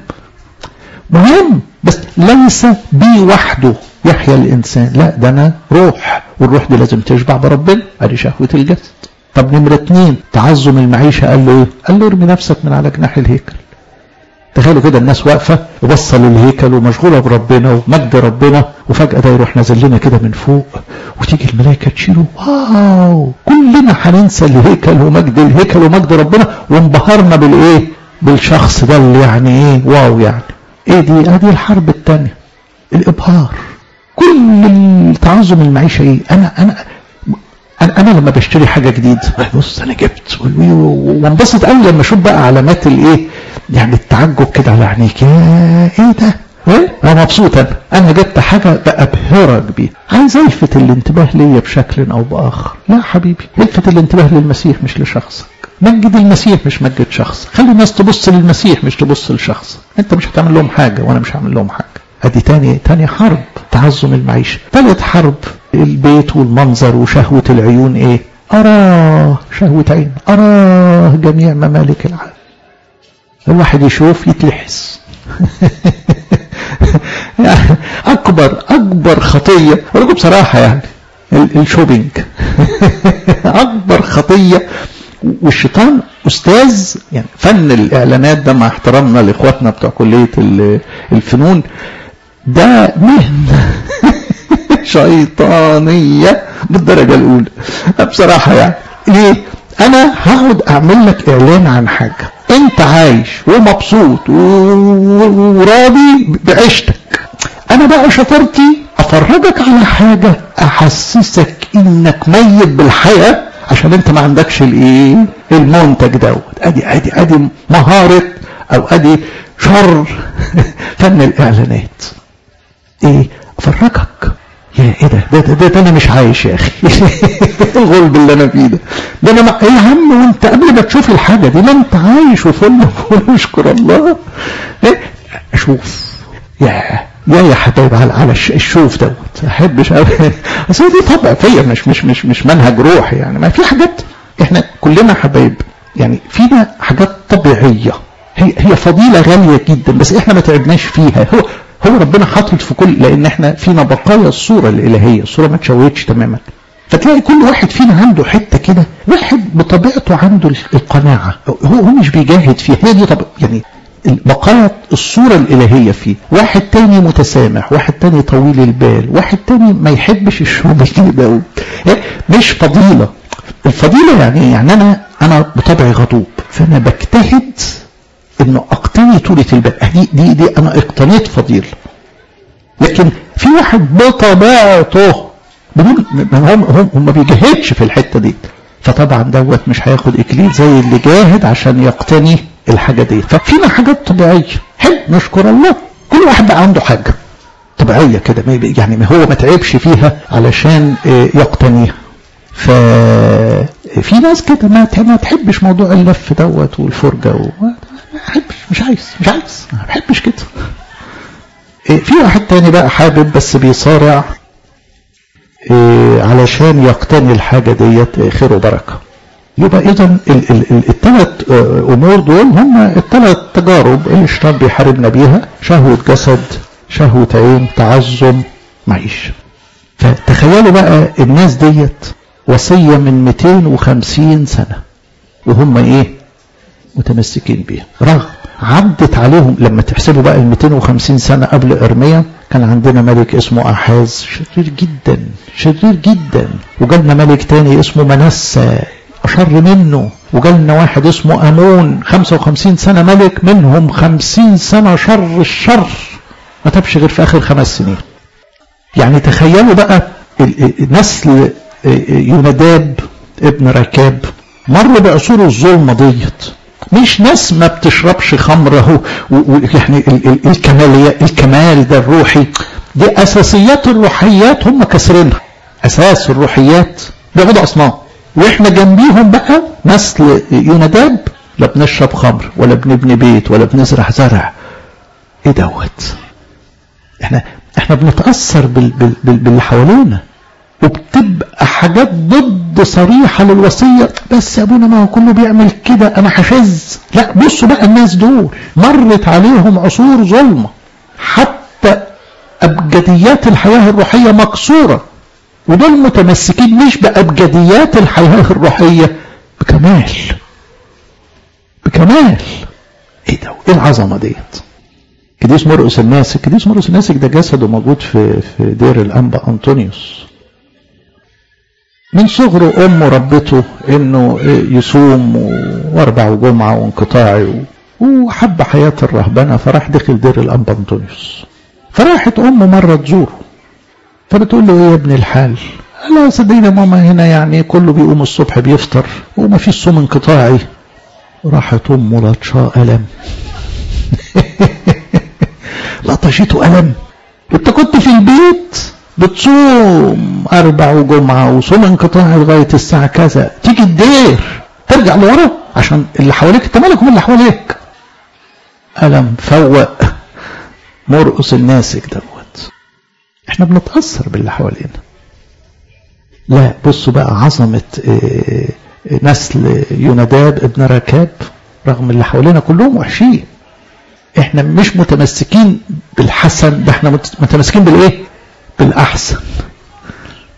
مهم بس ليس بي وحده يحيا الانسان لا ده انا روح والروح دي لازم تشبع بربنا ادي شهوه الجسد طب نمرة اتنين تعظم المعيشة قال له ايه قال له ارمي نفسك من على جناح الهيكل تخيلوا كده الناس واقفة وبصة للهيكل ومشغولة بربنا ومجد ربنا وفجأة ده يروح نازل لنا كده من فوق وتيجي الملائكة تشيله واو كلنا هننسى الهيكل ومجد الهيكل ومجد ربنا وانبهرنا بالايه بالشخص ده اللي يعني ايه واو يعني ايه دي ادي الحرب الثانية الابهار كل تعظم المعيشة ايه انا انا انا انا لما بشتري حاجه جديد بص انا جبت وانبسط قوي لما اشوف بقى علامات الايه يعني التعجب كده على عينيك يا ايه ده ايه انا مبسوط انا انا جبت حاجه بابهرك بيها عايز الفت الانتباه ليا بشكل او باخر لا حبيبي الفت الانتباه للمسيح مش لشخصك مجد المسيح مش مجد شخص خلي الناس تبص للمسيح مش تبص لشخص انت مش هتعمل لهم حاجه وانا مش هعمل لهم حاجه ادي تاني تاني حرب تعظم المعيشة ثالث حرب البيت والمنظر وشهوة العيون ايه اراه شهوة عين اراه جميع ممالك العالم الواحد يشوف يتلحس يعني اكبر اكبر خطية اقول لكم بصراحة يعني الشوبينج اكبر خطيه والشيطان استاذ يعني فن الاعلانات ده مع احترامنا لاخواتنا بتوع كليه الفنون ده مهنه شيطانيه بالدرجه الاولى بصراحه يعني ليه انا هقعد اعمل لك اعلان عن حاجه انت عايش ومبسوط وراضي بعيشتك انا بقى شطارتي افرجك على حاجه احسسك انك ميت بالحياه عشان انت ما عندكش الايه المنتج دوت ادي ادي ادي مهاره او ادي شر فن الاعلانات ايه افرجك يا ايه ده ده, ده, ده, ده انا مش عايش يا اخي الغلب اللي انا فيه ده ده انا ايه يا عم وانت قبل ما تشوف الحاجه دي ما انت عايش وفل وفل اشكر الله ايه اشوف يا يا يا حبايب على على الشوف دوت احبش قوي اصل دي طبع فيا مش مش مش مش منهج روحي يعني ما في حاجات احنا كلنا حبايب يعني فينا حاجات طبيعيه هي هي فضيله غاليه جدا بس احنا ما تعبناش فيها هو هو ربنا حاطط في كل لان احنا فينا بقايا الصوره الالهيه الصوره ما اتشوهتش تماما فتلاقي كل واحد فينا عنده حته كده واحد بطبيعته عنده القناعه هو هو مش بيجاهد فيها هي دي طب يعني بقايا الصورة الإلهية فيه واحد تاني متسامح واحد تاني طويل البال واحد تاني ما يحبش الشغل كده مش فضيلة الفضيلة يعني يعني أنا أنا بطبعي غضوب فأنا بجتهد إنه أقتني طولة البال دي دي دي أنا اقتنيت فضيلة لكن في واحد بطبيعته بدون هم هم هم ما بيجاهدش في الحتة دي فطبعا دوت مش هياخد إكليل زي اللي جاهد عشان يقتني الحاجة دي ففينا حاجات طبيعية حلو نشكر الله كل واحد بقى عنده حاجة طبيعية كده يعني ما هو ما تعبش فيها علشان يقتنيها ففي ناس كده ما ما تحبش موضوع اللف دوت والفرجة و... ما بحبش مش عايز مش عايز ما بحبش كده في واحد تاني بقى حابب بس بيصارع علشان يقتني الحاجة ديت خير وبركة يبقى اذا الثلاث امور دول هم الثلاث تجارب اللي الشيطان بيحاربنا بيها شهوة جسد شهوة عين تعظم معيشة فتخيلوا بقى الناس ديت وصية من 250 سنة وهم ايه متمسكين بيها رغم عدت عليهم لما تحسبوا بقى ال 250 سنة قبل ارميا كان عندنا ملك اسمه احاز شرير جدا شرير جدا وجالنا ملك تاني اسمه منسى أشر منه وجالنا واحد اسمه أمون 55 سنة ملك منهم 50 سنة شر الشر ما تبش غير في آخر خمس سنين يعني تخيلوا بقى نسل يوناداب ابن ركاب مر بعصور الظلمة ديت مش ناس ما بتشربش خمر اهو يعني الكمالية الكمال ده الروحي دي أساسيات الروحيات هم كسرينها أساس الروحيات بيعبدوا أصنام واحنا جنبيهم بقى نسل يوناداب لا بنشرب خمر ولا بنبني بيت ولا بنزرع زرع ايه دوت احنا احنا بنتاثر بال بال بال باللي حوالينا وبتبقى حاجات ضد صريحة للوصية بس يا ابونا ما هو كله بيعمل كده انا هشز لا بصوا بقى الناس دول مرت عليهم عصور ظلمة حتى ابجديات الحياة الروحية مكسورة ودول متمسكين مش بأبجديات الحياة الروحية بكمال بكمال ايه ده ايه العظمة ديت كديس مرقس الناسك كديس مرقس الناسك ده جسده موجود في في دير الانبا انطونيوس من صغره امه ربته انه يصوم واربع وجمعه وانقطاعي وحب حياه الرهبنه فراح دخل دير الانبا انطونيوس فراحت امه مره تزوره فبتقول له ايه يا ابن الحال لا صدقني ماما هنا يعني كله بيقوم الصبح بيفطر وما فيش صوم انقطاعي راحت امه لطشاه الم لطشته الم انت كنت في البيت بتصوم اربع وجمعه وصوم انقطاعي لغايه الساعه كذا تيجي الدير ترجع لورا عشان اللي حواليك انت مالك من اللي حواليك الم فوق مرقص الناسك دوت احنا بنتأثر باللي حوالينا لا بصوا بقى عظمة نسل يوناداب ابن ركاب رغم اللي حوالينا كلهم وحشين احنا مش متمسكين بالحسن ده احنا متمسكين بالايه بالاحسن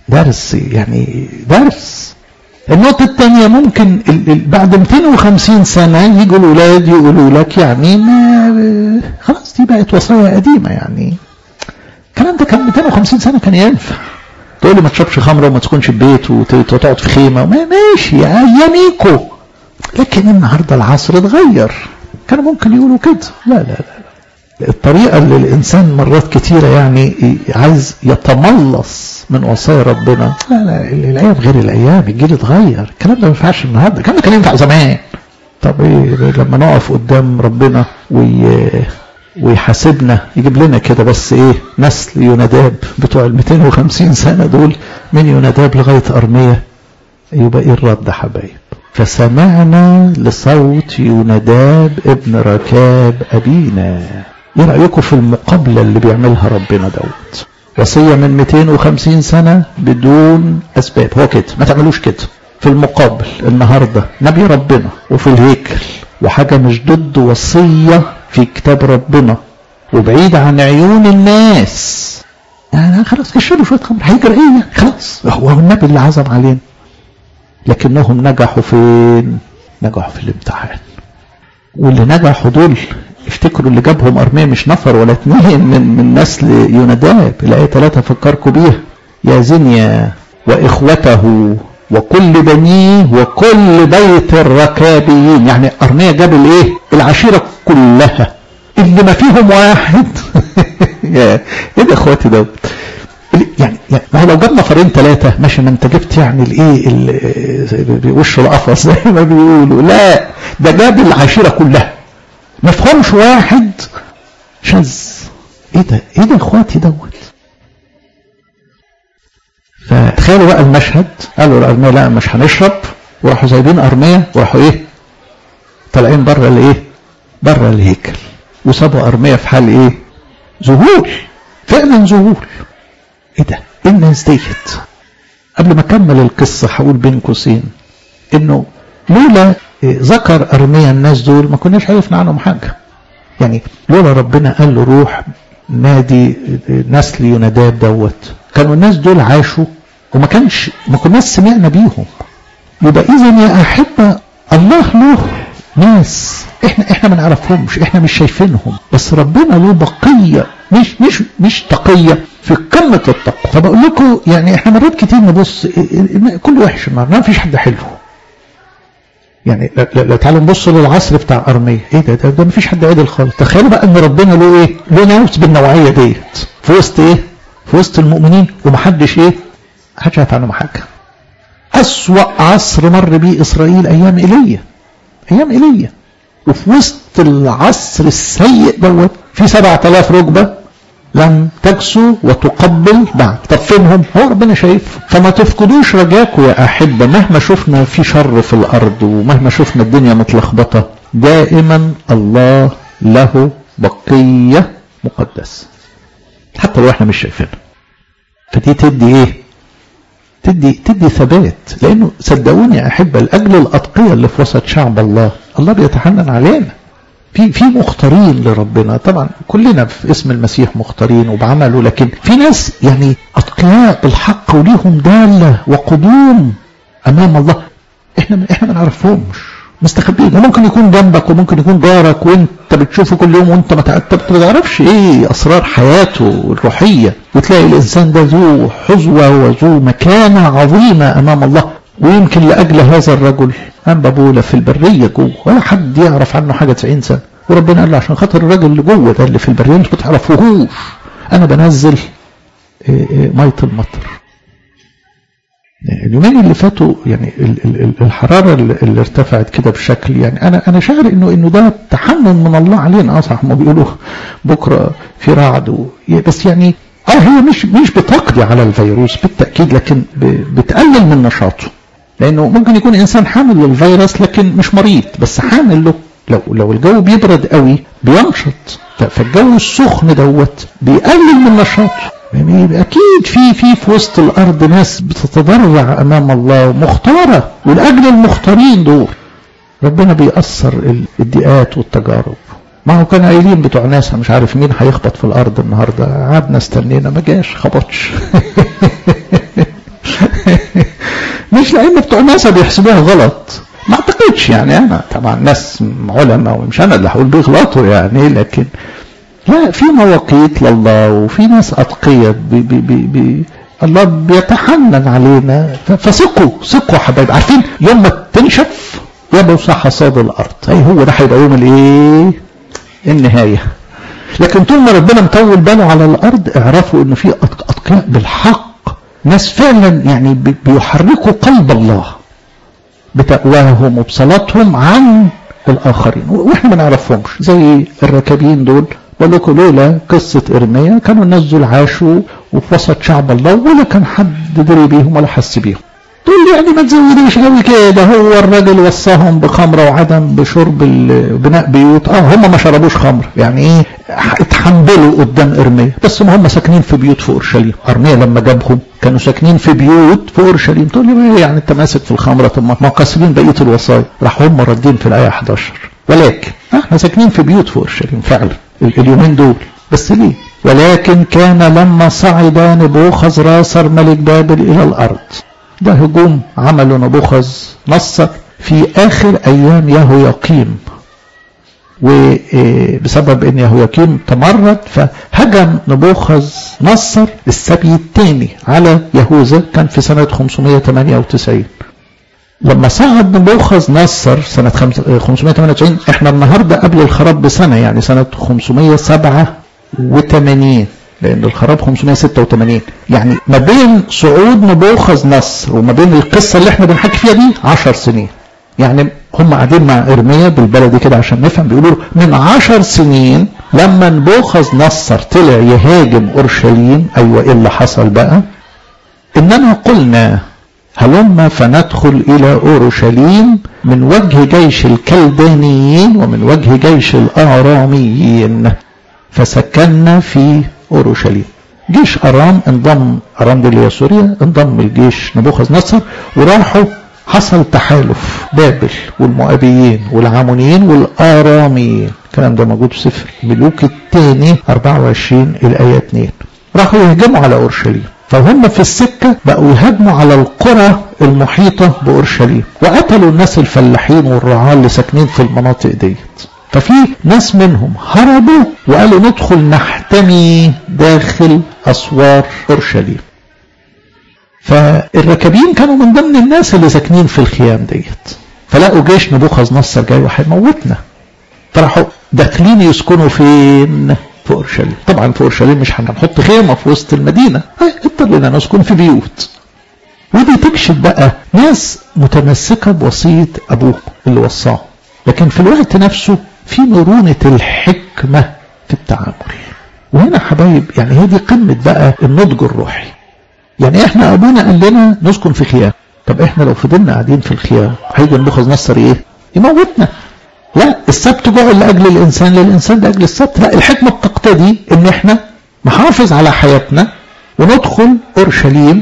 درس يعني درس النقطة الثانية ممكن بعد 250 سنة يجوا الأولاد يقولوا لك يعني ما خلاص دي بقت وصايا قديمة يعني الكلام ده كان 250 سنة كان ينفع تقول لي ما تشربش خمرة وما تسكنش في بيت وتقعد في خيمة ماشي أياميكو لكن النهاردة العصر اتغير كانوا ممكن يقولوا كده لا لا لا الطريقة اللي الإنسان مرات كتيرة يعني عايز يتملص من وصايا ربنا لا لا الأيام غير الأيام الجيل اتغير الكلام ده ما ينفعش النهاردة الكلام ده كان ينفع زمان طب ايه لما نقف قدام ربنا وي ويحاسبنا يجيب لنا كده بس ايه نسل يوناداب بتوع ال 250 سنة دول من يوناداب لغاية أرمية يبقى ايه الرد حبايب فسمعنا لصوت يوناداب ابن ركاب أبينا ايه رأيكم في المقابلة اللي بيعملها ربنا دوت وصية من 250 سنة بدون أسباب هو كده ما تعملوش كده في المقابل النهاردة نبي ربنا وفي الهيكل وحاجة مش ضد وصية في كتاب ربنا وبعيد عن عيون الناس يعني خلاص كشروا شوية خمر هيجرى ايه يعني خلاص هو النبي اللي عزم علينا لكنهم نجحوا فين نجحوا في الامتحان واللي نجحوا دول افتكروا اللي جابهم أرمية مش نفر ولا اتنين من من نسل يوناداب الآية ثلاثة فكركم بيها يا زنيا وإخوته وكل بنيه وكل بيت الركابيين يعني أرمية جاب الايه العشيرة كلها اللي ما فيهم واحد يا ايه ده اخواتي دوت يعني يعني ما هو لو جاب نفرين ثلاثة ماشي ما انت جبت يعني الايه وش القفص زي ما بيقولوا لا ده جاب العشيرة كلها ما فهمش واحد شاذ ايه ده ايه ده اخواتي دوت فتخيلوا بقى المشهد قالوا الارميه لا مش هنشرب وراحوا سايبين ارميه وراحوا ايه طالعين بره الايه بره الهيكل وسابوا ارميه في حال ايه ذهول فعلا ذهول ايه ده ايه الناس ديت قبل ما اكمل القصه هقول بين قوسين انه لولا ذكر ارميا الناس دول ما كناش عرفنا عنهم حاجه يعني لولا ربنا قال له روح نادي نسل يوناداب دوت كانوا الناس دول عاشوا وما كانش ما كناش سمعنا بيهم يبقى اذا يا احبه الله له ناس احنا احنا ما نعرفهمش احنا مش شايفينهم بس ربنا له بقيه مش مش مش تقيه في قمه التقوى فبقول لكم يعني احنا مرات كتير نبص كل وحش النهارده ما فيش حد حلو يعني لو تعالوا نبص للعصر بتاع ارميه ايه ده ده, ده ما فيش حد عدل خالص تخيلوا بقى ان ربنا له ايه له ناس بالنوعيه ديت في وسط ايه في وسط المؤمنين ومحدش ايه محدش عارف عنهم حاجه اسوا عصر مر بيه اسرائيل ايام ايليا ايام ايليا وفي وسط العصر السيء دوت في 7000 ركبه لم تجسوا وتقبل بعد طب فينهم هو ربنا شايف فما تفقدوش رجاكم يا أحبة مهما شفنا في شر في الأرض ومهما شفنا الدنيا متلخبطة دائما الله له بقية مقدسة حتى لو احنا مش شايفينها فدي تدي ايه تدي تدي ثبات لانه صدقوني يا احبه لاجل الاتقيه اللي في وسط شعب الله الله بيتحنن علينا في في مختارين لربنا طبعا كلنا في اسم المسيح مختارين وبعمله لكن في ناس يعني اتقياء بالحق وليهم داله وقدوم امام الله احنا احنا ما نعرفهمش مستخبين وممكن يكون جنبك وممكن يكون جارك وانت بتشوفه كل يوم وانت ما تعرفش ايه اسرار حياته الروحيه وتلاقي الانسان ده ذو حظوه وذو مكانه عظيمه امام الله ويمكن لاجل هذا الرجل انبابوله في البريه جوه ولا حد يعرف عنه حاجه 90 سنه وربنا قال له عشان خاطر الراجل اللي جوه ده اللي في البريه انتوا ما تعرفوهوش انا بنزل ميه المطر اليومين اللي فاتوا يعني الحراره اللي ارتفعت كده بشكل يعني انا انا شاعر انه انه ده تحنن من الله علينا اه صح ما بيقولوا بكره في رعد بس يعني اه هي مش مش بتقضي على الفيروس بالتاكيد لكن بتقلل من نشاطه لانه ممكن يكون انسان حامل للفيروس لكن مش مريض بس حامل له لو لو الجو بيبرد قوي بينشط فالجو السخن دوت بيقلل من نشاطه يعني اكيد في في في وسط الارض ناس بتتضرع امام الله مختاره ولاجل المختارين دول ربنا بيأثر الضيقات والتجارب ما هو كان قايلين بتوع ناسا مش عارف مين هيخبط في الارض النهارده قعدنا استنينا ما جاش خبطش مش لان بتوع ناسا بيحسبوها غلط ما اعتقدش يعني انا طبعا ناس علماء ومش انا اللي هقول بيغلطوا يعني لكن لا في مواقيت لله وفي ناس اتقياء بي بي بي بي الله بيتحنن علينا فثقوا ثقوا حبايبي عارفين يوم ما تنشف يبقى حصاد الارض اي هو ده هيبقى يوم الايه النهايه لكن طول ما ربنا مطول باله على الارض اعرفوا انه في اتقياء بالحق ناس فعلا يعني بيحركوا قلب الله بتقواهم وبصلاتهم عن الاخرين واحنا ما نعرفهمش زي الركابين دول بقول لكم لولا قصة إرميا كانوا الناس دول عاشوا وفي وسط شعب الله ولا كان حد دري بيهم ولا حس بيهم تقول لي يعني ما تزوديش قوي كده هو الراجل وصاهم بخمره وعدم بشرب بناء بيوت اه هم ما شربوش خمر يعني ايه اتحملوا قدام ارميا بس ما هم ساكنين في بيوت في اورشليم ارميا لما جابهم كانوا ساكنين في بيوت في اورشليم تقول لي ما ايه يعني انت ماسك في الخمره طب ما قاسمين بقيه الوصايا راحوا هم ردين في الايه 11 ولكن احنا ساكنين في بيوت في اورشليم فعلا اليومين دول بس ليه ولكن كان لما صعد نبوخذ راسر ملك بابل الى الارض ده هجوم عمله نبوخذ نصر في اخر ايام يهوياقيم وبسبب ان يهوياقيم تمرد فهجم نبوخذ نصر السبي الثاني على يهوذا كان في سنة 598 لما صعد نبوخذ نصر سنة 598 احنا النهاردة قبل الخراب بسنة يعني سنة 587 لأن الخراب 586 يعني ما بين صعود نبوخذ نصر وما بين القصة اللي احنا بنحكي فيها دي 10 سنين يعني هم قاعدين مع إرميا بالبلدي كده عشان نفهم بيقولوا من 10 سنين لما نبوخذ نصر طلع يهاجم أورشليم أيوة إيه اللي حصل بقى إننا قلنا هلما فندخل إلى أورشليم من وجه جيش الكلدانيين ومن وجه جيش الآراميين فسكننا في أورشليم جيش أرام انضم أرام دي اللي هي سوريا انضم الجيش نبوخذ نصر وراحوا حصل تحالف بابل والمؤابيين والعامونيين والآراميين الكلام ده موجود في سفر ملوك الثاني 24 الآية 2 راحوا يهجموا على أورشليم فهم في السكة بقوا يهاجموا على القرى المحيطة بأورشليم وقتلوا الناس الفلاحين والرعاة اللي ساكنين في المناطق ديت ففي ناس منهم هربوا وقالوا ندخل نحتمي داخل أسوار أورشليم فالركابين كانوا من ضمن الناس اللي ساكنين في الخيام ديت فلقوا جيش نبوخذ نصر جاي وهيموتنا فراحوا داخلين يسكنوا فين في اورشليم طبعا في اورشليم مش هنحط خيمه في وسط المدينه اضطرينا نسكن في بيوت ودي تكشف بقى ناس متمسكه بوصيه ابوه اللي وصاه لكن في الوقت نفسه في مرونه الحكمه في التعامل وهنا حبايب يعني هي دي قمه بقى النضج الروحي يعني احنا ابونا قال لنا نسكن في خيام طب احنا لو فضلنا قاعدين في الخيام هيجي نبوخذ نصر ايه يموتنا لا السبت جعل لاجل الانسان للانسان لاجل السبت لا الحكمه بتقتضي ان احنا نحافظ على حياتنا وندخل اورشليم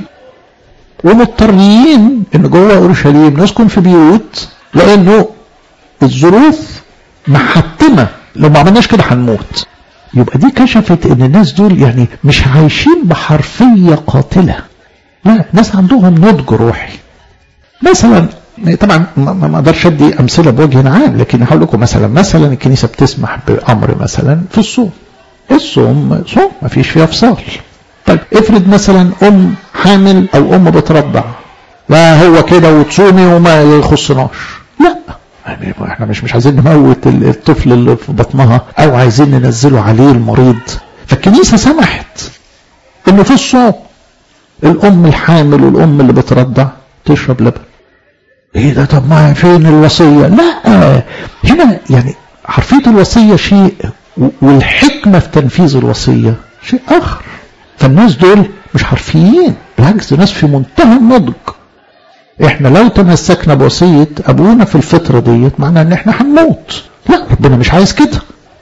ومضطرين ان جوه اورشليم نسكن في بيوت لانه الظروف محتمه لو ما عملناش كده هنموت يبقى دي كشفت ان الناس دول يعني مش عايشين بحرفيه قاتله لا ناس عندهم نضج روحي مثلا طبعا ما اقدرش ادي امثله بوجه عام لكن هقول لكم مثلا مثلا الكنيسه بتسمح بامر مثلا في الصوم الصوم صوم ما فيش فيه افصال طيب افرض مثلا ام حامل او ام بترضع لا هو كده وتصومي وما يخصناش لا يعني احنا مش مش عايزين نموت الطفل اللي في بطنها او عايزين ننزله عليه المريض فالكنيسه سمحت انه في الصوم الام الحامل والام اللي بترضع تشرب لبن ايه ده طب ما فين الوصيه لا هنا يعني حرفيه الوصيه شيء والحكمه في تنفيذ الوصيه شيء اخر فالناس دول مش حرفيين بالعكس ناس في منتهى النضج احنا لو تمسكنا بوصيه ابونا في الفتره ديت معناه ان احنا هنموت لا ربنا مش عايز كده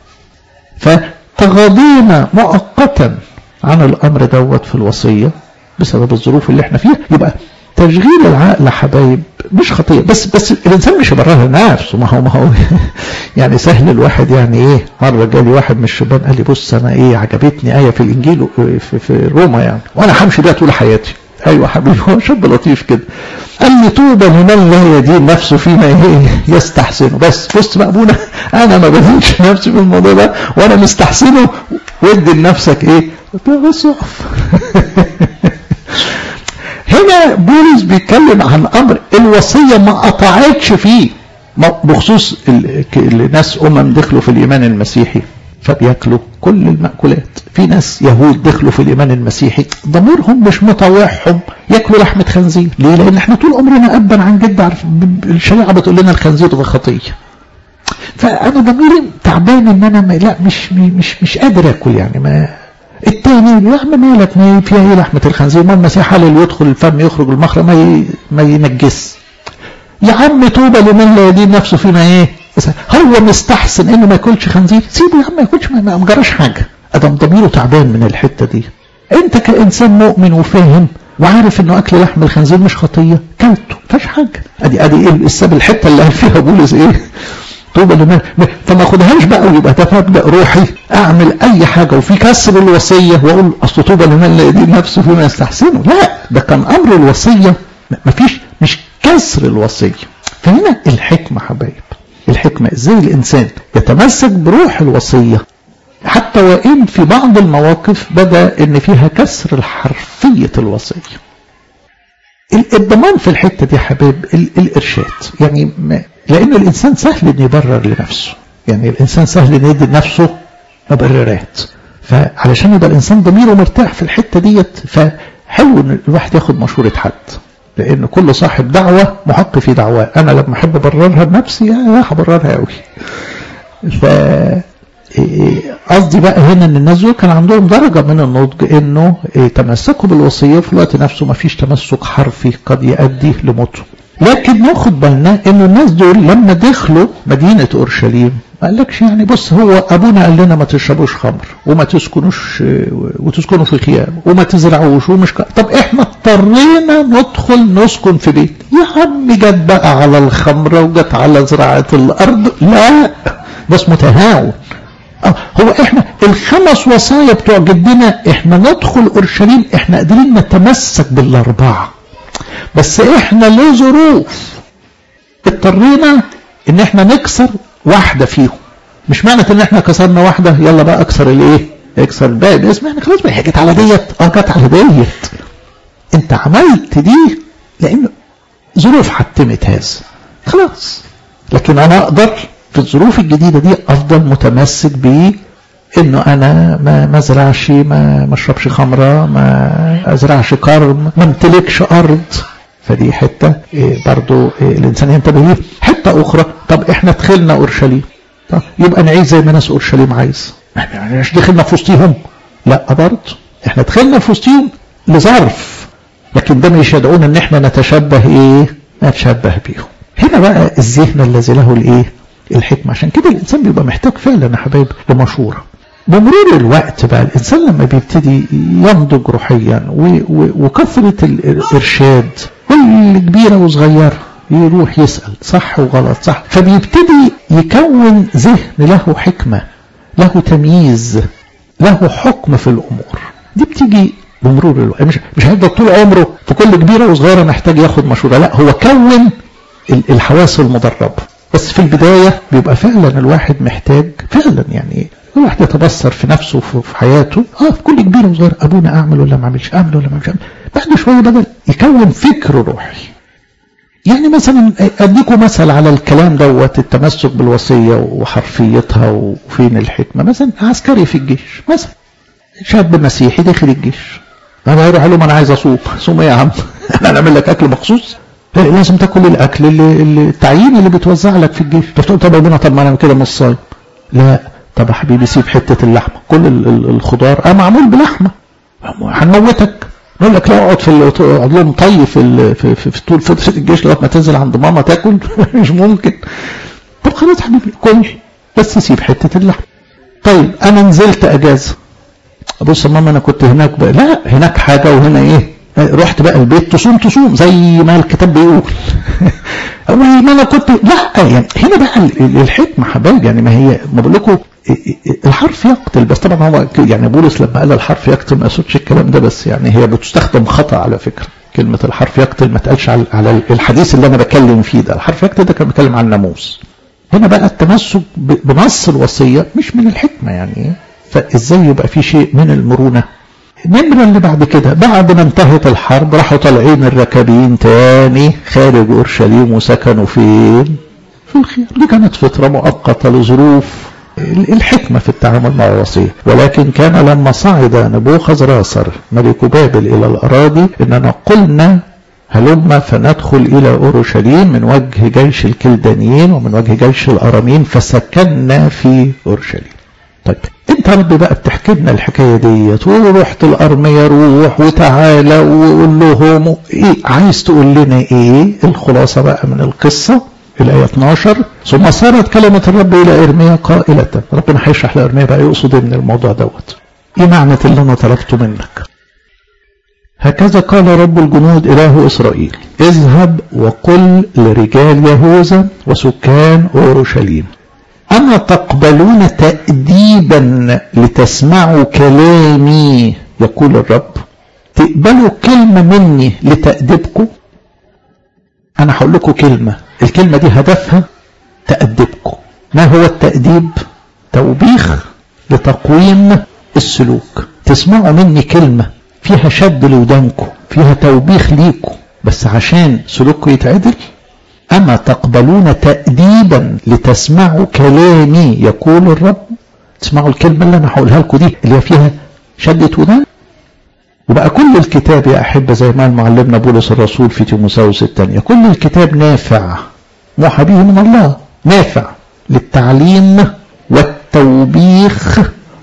فتغاضينا مؤقتا عن الامر دوت في الوصيه بسبب الظروف اللي احنا فيها يبقى تشغيل العقل حبايب مش خطية بس بس الانسان مش يبررها نفسه ما هو ما هو يعني سهل الواحد يعني ايه مره جالي واحد من الشبان قال لي بص انا ايه عجبتني ايه في الانجيل في, في روما يعني وانا همشي بيها طول حياتي ايوه حبيبي هو شاب لطيف كده قال لي طوبى لمن لا يدين نفسه فيما ايه يستحسنه بس بص بقى ابونا انا ما بدينش نفسي في الموضوع ده وانا مستحسنه وادي لنفسك ايه قلت له بس اقف هنا بولس بيتكلم عن امر الوصيه ما قطعتش فيه بخصوص الناس امم دخلوا في الايمان المسيحي فبياكلوا كل المأكولات في ناس يهود دخلوا في الإيمان المسيحي ضميرهم مش مطوعهم ياكلوا لحمة خنزير ليه لأن احنا طول عمرنا أبا عن جد عارف الشريعة بتقول لنا الخنزير ده خطية فأنا ضميري تعبان إن أنا ما لا مش مش مش قادر آكل يعني ما التاني يا عم مالك ما فيها ايه لحمة الخنزير ما المسيح حلل يدخل الفم يخرج المخرج ما ما ينجس يا عم توبة لمن لا يدين نفسه فيما ايه هو مستحسن انه ما ياكلش خنزير سيبه يا عم ما ياكلش ما جراش حاجه ادم ضميره تعبان من الحته دي انت كانسان مؤمن وفاهم وعارف انه اكل لحم الخنزير مش خطيه كلته فاش حاجه ادي ادي ايه السبب الحته اللي قال فيها بولس ايه طوبى لمن فما اخدهاش بقى ويبقى ده مبدا روحي اعمل اي حاجه وفي كسر الوصيه واقول اصل طوبى لمن لا يدين نفسه فيما يستحسنه لا ده كان امر الوصيه مفيش مش كسر الوصيه فهنا الحكمه حبايب الحكمة ازاي الانسان يتمسك بروح الوصية حتى وان في بعض المواقف بدا ان فيها كسر الحرفية الوصية الضمان في الحتة دي حبيب الارشاد يعني لان الانسان سهل ان يبرر لنفسه يعني الانسان سهل ان يدي لنفسه مبررات فعلشان يبقى الانسان ضميره مرتاح في الحتة ديت فحلو ان الواحد ياخد مشورة حد لان كل صاحب دعوة محق في دعواه انا لما احب ابررها بنفسي يا هبررها قوي ف قصدي بقى هنا ان الناس دول كان عندهم درجة من النضج انه تمسكوا بالوصية في الوقت نفسه ما فيش تمسك حرفي قد يؤدي لموته لكن ناخد بالنا انه الناس دول لما دخلوا مدينة اورشليم ما قالكش يعني بص هو ابونا قال لنا ما تشربوش خمر وما تسكنوش وتسكنوا في خيام وما تزرعوش ومش ك... طب احنا اضطرينا ندخل نسكن في بيت يا عم جت بقى على الخمره وجت على زراعه الارض لا بس متهاون هو احنا الخمس وصايا بتوع جدنا احنا ندخل اورشليم احنا قادرين نتمسك بالاربعه بس احنا لظروف اضطرينا ان احنا نكسر واحده فيهم مش معنى ان احنا كسرنا واحده يلا بقى اكسر الايه اكسر الباقي باسم احنا خلاص بقى جت على ديت اه جت على ديت انت عملت دي لان ظروف حتمت هذا خلاص لكن انا اقدر في الظروف الجديده دي افضل متمسك ب انه انا ما ما ازرعش ما ما اشربش خمره ما ازرعش كرم ما امتلكش ارض فدي حته إيه برضو إيه الانسان ينتبه ليه حته اخرى طب احنا دخلنا اورشليم طب يبقى نعيش زي ما ناس اورشليم عايز يعني مش دخلنا في وسطيهم لا برضه احنا دخلنا في وسطيهم لظرف لكن ده مش يدعونا ان احنا نتشبه ايه نتشبه بيهم هنا بقى الذهن الذي له الايه الحكمة عشان كده الإنسان بيبقى محتاج فعلا يا حبايب لمشورة بمرور الوقت بقى الإنسان لما بيبتدي ينضج روحيا وكثرة الإرشاد كل كبيرة وصغيرة يروح يسأل صح وغلط صح فبيبتدي يكون ذهن له حكمة له تمييز له حكم في الأمور دي بتيجي بمرور الوقت مش مش هيفضل طول عمره في كل كبيرة وصغيرة محتاج ياخد مشورة لا هو كون الحواس المدربة بس في البداية بيبقى فعلا الواحد محتاج فعلا يعني الواحد يتبصر في نفسه في حياته اه في كل كبير وصغير ابونا اعمل ولا ما اعملش اعمل ولا ما اعملش بعد شويه بدل يكون فكر روحي يعني مثلا اديكم مثل على الكلام دوت التمسك بالوصيه وحرفيتها وفين الحكمه مثلا عسكري في الجيش مثلا شاب مسيحي داخل الجيش انا هيروح لهم انا عايز اصوم صوم ايه يا عم انا هنعمل لك اكل مخصوص لازم تاكل الاكل اللي التعيين اللي بتوزع لك في الجيش تقول طب ربنا طب ما انا كده مش صايم لا طب يا حبيبي سيب حته اللحمه كل الخضار اه معمول بلحمه هنموتك نقول لك لا اقعد في اقعد لهم طي في في, في, في طول فتره الجيش لغايه ما تنزل عند ماما تاكل مش ممكن طب خلاص حبيبي كل بس سيب حته اللحمه طيب انا نزلت اجازه بص يا ماما انا كنت هناك بقى لا هناك حاجه وهنا ايه رحت بقى البيت تصوم تصوم زي ما الكتاب بيقول وما انا كنت لا يعني هنا بقى الحكمه حبايبي يعني ما هي ما بقول لكم الحرف يقتل بس طبعا هو يعني بولس لما قال الحرف يقتل ما قصدش الكلام ده بس يعني هي بتستخدم خطا على فكره كلمه الحرف يقتل ما تقالش على, على الحديث اللي انا بتكلم فيه ده الحرف يقتل ده كان بيتكلم عن الناموس هنا بقى التمسك بنص الوصيه مش من الحكمه يعني فازاي يبقى في شيء من المرونه النمرة اللي بعد كده بعد ما انتهت الحرب راحوا طالعين الركابين تاني خارج اورشليم وسكنوا فين؟ في الخير دي كانت فترة مؤقتة لظروف الحكمة في التعامل مع الوصية ولكن كان لما صعد نبوخذ راسر ملك بابل إلى الأراضي إننا قلنا هلما فندخل إلى أورشليم من وجه جيش الكلدانيين ومن وجه جيش الأرامين فسكننا في أورشليم طيب انت رب بقى بتحكي لنا الحكايه ديت ورحت الارميه روح وتعالى وقول لهم ايه عايز تقول لنا ايه الخلاصه بقى من القصه الآية 12 ثم صارت كلمة الرب إلى إرميا قائلة ربنا هيشرح لإرميا بقى يقصد من الموضوع دوت إيه معنى اللي أنا طلبته منك هكذا قال رب الجنود إله إسرائيل اذهب وقل لرجال يهوذا وسكان أورشليم أما تقبلون تأديبا لتسمعوا كلامي يقول الرب تقبلوا كلمة مني لتأدبكم أنا هقول لكم كلمة الكلمة دي هدفها تأدبكم ما هو التأديب توبيخ لتقويم السلوك تسمعوا مني كلمة فيها شد لودانكم فيها توبيخ ليكم بس عشان سلوككم يتعدل أما تقبلون تأديبا لتسمعوا كلامي يقول الرب تسمعوا الكلمة اللي أنا هقولها لكم دي اللي هي فيها شدة ودان وبقى كل الكتاب يا أحبة زي ما معلمنا بولس الرسول في تيموساوس الثانية كل الكتاب نافع موحى به من الله نافع للتعليم والتوبيخ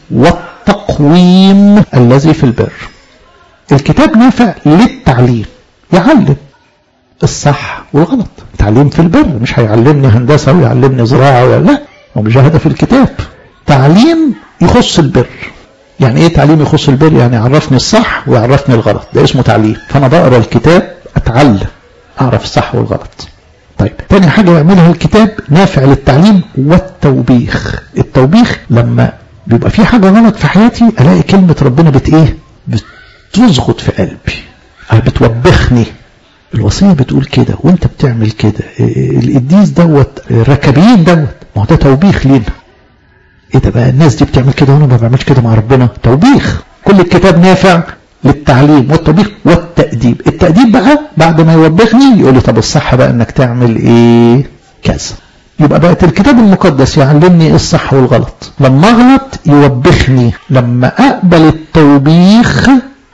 والتقويم الذي في البر الكتاب نافع للتعليم يعلم الصح والغلط تعليم في البر مش هيعلمني هندسة ويعلمني زراعة ولا لا هو مش هدف الكتاب تعليم يخص البر يعني ايه تعليم يخص البر يعني يعرفني الصح ويعرفني الغلط ده اسمه تعليم فانا بقرا الكتاب اتعلم اعرف الصح والغلط طيب تاني حاجة يعملها الكتاب نافع للتعليم والتوبيخ التوبيخ لما بيبقى في حاجة غلط في حياتي الاقي كلمة ربنا بت ايه بتزغط في قلبي بتوبخني الوصية بتقول كده وانت بتعمل كده القديس دوت الركبيين دوت ما هو ده توبيخ لينا ايه ده بقى الناس دي بتعمل كده وانا ما بعملش كده مع ربنا توبيخ كل الكتاب نافع للتعليم والتوبيخ والتأديب التأديب بقى بعد ما يوبخني يقول لي طب الصح بقى انك تعمل ايه كذا يبقى بقت الكتاب المقدس يعلمني ايه الصح والغلط لما اغلط يوبخني لما اقبل التوبيخ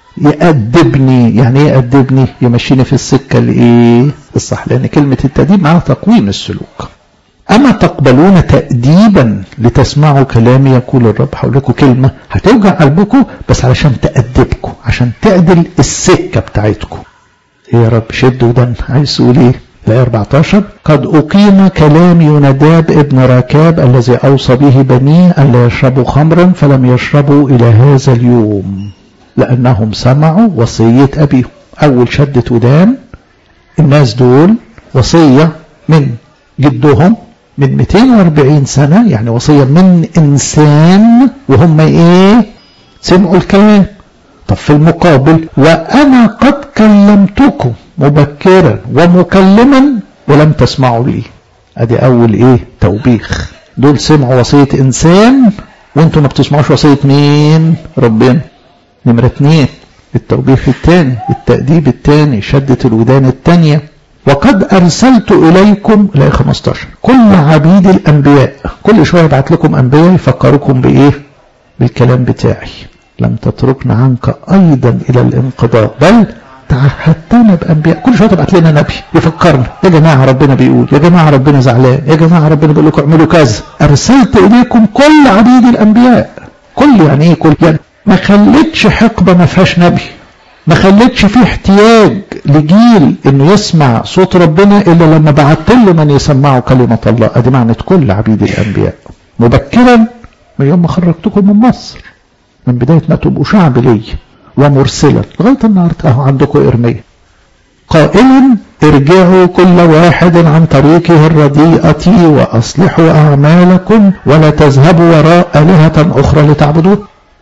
يأدبني يعني ايه يأدبني يمشيني في السكة الايه الصح لان كلمة التأديب معناها تقويم السلوك أما تقبلون تأديبا لتسمعوا كلامي يقول الرب هقول لكم كلمة هتوجع قلبكم بس علشان تأدبكم عشان تعدل السكة بتاعتكم إيه يا رب شد ودن عايز تقول إيه الآية 14 قد أقيم كلام يوناداب ابن راكاب الذي أوصى به بنيه أن لا يشربوا خمرا فلم يشربوا إلى هذا اليوم لأنهم سمعوا وصية أبيهم أول شدة ودان الناس دول وصية من جدهم من 240 سنة يعني وصية من إنسان وهم إيه سمعوا الكلام طب في المقابل وأنا قد كلمتكم مبكرا ومكلما ولم تسمعوا لي ادي اول ايه توبيخ دول سمعوا وصية انسان وانتم ما بتسمعوش وصية مين ربنا نمرة اتنين التوبيخ الثاني التأديب الثاني شدة الودان الثانية وقد أرسلت إليكم لا 15 كل عبيد الأنبياء كل شوية ابعت لكم أنبياء يفكركم بإيه بالكلام بتاعي لم تتركنا عنك أيضا إلى الانقضاء بل تعهدتنا بأنبياء كل شوية تبعت لنا نبي يفكرنا يا جماعة ربنا بيقول يا جماعة ربنا زعلان يا جماعة ربنا بيقول لكم اعملوا كذا أرسلت إليكم كل عبيد الأنبياء كل يعني إيه كل يعني ما خلتش حقبة ما فيهاش نبي ما خلتش فيه احتياج لجيل انه يسمع صوت ربنا الا لما بعت له من يسمعه كلمة الله ادي معنى كل عبيد الانبياء مبكرا من يوم ما خرجتكم من مصر من بداية ما تبقوا شعب لي ومرسلا لغاية النهاردة اهو عندكم ارمية قائلا ارجعوا كل واحد عن طريقه الرديئة وأصلحوا أعمالكم ولا تذهبوا وراء آلهة أخرى لتعبدوه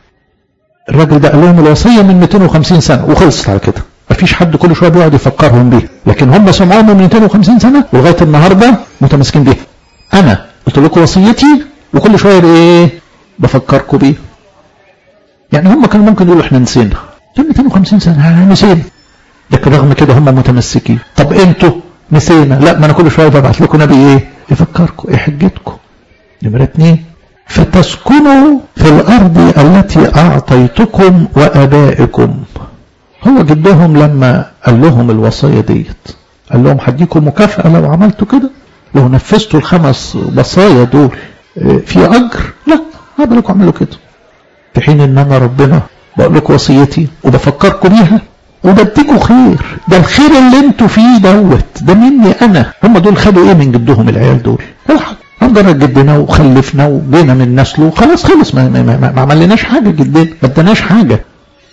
الراجل ده قال لهم الوصية من 250 سنة وخلصت على كده مفيش حد كل شوية بيقعد يفكرهم بيها لكن هم سمعوها من 250 سنة ولغاية النهاردة متمسكين بيها أنا قلت لكم وصيتي وكل شوية بإيه بفكركم بيها يعني هم كانوا ممكن يقولوا احنا نسينا 250 سنة نسينا لكن رغم كده هم متمسكين طب انتوا نسينا لا ما انا كل شويه ببعت لكم نبي ايه يفكركم ايه حجتكم نمره اتنين فتسكنوا في الارض التي اعطيتكم وابائكم هو جدهم لما قال لهم الوصيه ديت قال لهم هديكم مكافاه لو عملتوا كده لو نفذتوا الخمس وصايا دول في اجر لا هذا لكم اعملوا كده في حين ان انا ربنا بقول لكم وصيتي وبفكركم بيها وبديكوا خير ده الخير اللي انتوا فيه دوت ده مني انا هم دول خدوا ايه من جدهم العيال دول الحق مجرد جدنا وخلفنا وجينا من نسله وخلاص خلص ما, ما, ما, ما عملناش حاجه جدنا ما اداناش حاجه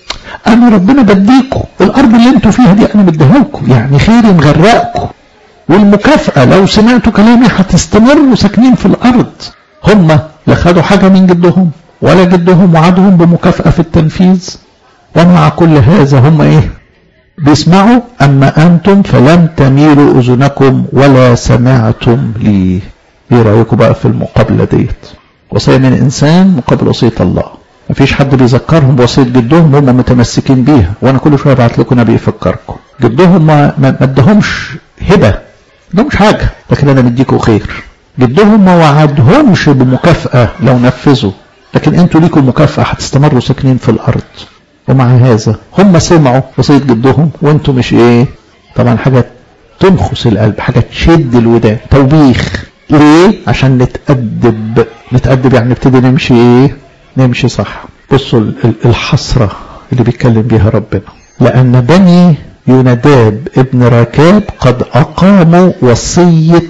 انا ربنا بديكوا الارض اللي انتوا فيها دي انا مديها لكم يعني خيري مغرقكم والمكافاه لو سمعتوا كلامي هتستمروا ساكنين في الارض هم لا خدوا حاجه من جدهم ولا جدهم وعدهم بمكافاه في التنفيذ ومع كل هذا هم ايه بيسمعوا اما انتم فلم تميلوا اذنكم ولا سمعتم لي ايه رايكم بقى في المقابله ديت وصيه من انسان مقابل وصيه الله مفيش حد بيذكرهم بوصيه جدهم هم متمسكين بيها وانا كل شويه ابعت لكم نبي يفكركم جدهم ما ما ادهمش هبه ده مش حاجه لكن انا مديكم خير جدهم ما وعدهمش بمكافاه لو نفذوا لكن انتوا ليكم مكافاه هتستمروا ساكنين في الارض ومع هذا هم سمعوا وصية جدهم وانتم مش ايه طبعا حاجة تنخس القلب حاجة تشد الودان توبيخ ليه عشان نتأدب نتأدب يعني نبتدي نمشي ايه نمشي صح بصوا الحسرة اللي بيتكلم بيها ربنا لأن بني يوناداب ابن ركاب قد أقاموا وصية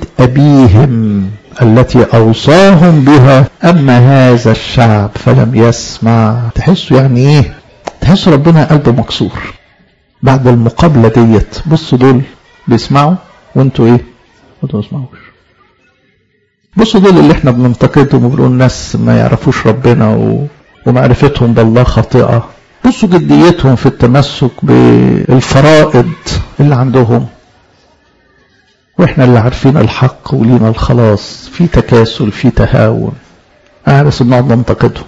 أبيهم التي أوصاهم بها أما هذا الشعب فلم يسمع تحسوا يعني إيه تحس ربنا قلبه مكسور بعد المقابلة ديت بصوا دول بيسمعوا وانتوا ايه وانتوا ما تسمعوش بصوا دول اللي احنا بننتقدهم وبنقول ناس ما يعرفوش ربنا و... ومعرفتهم بالله خاطئة بصوا جديتهم في التمسك بالفرائض اللي عندهم واحنا اللي عارفين الحق ولينا الخلاص في تكاسل في تهاون اه بس بنقعد ننتقدهم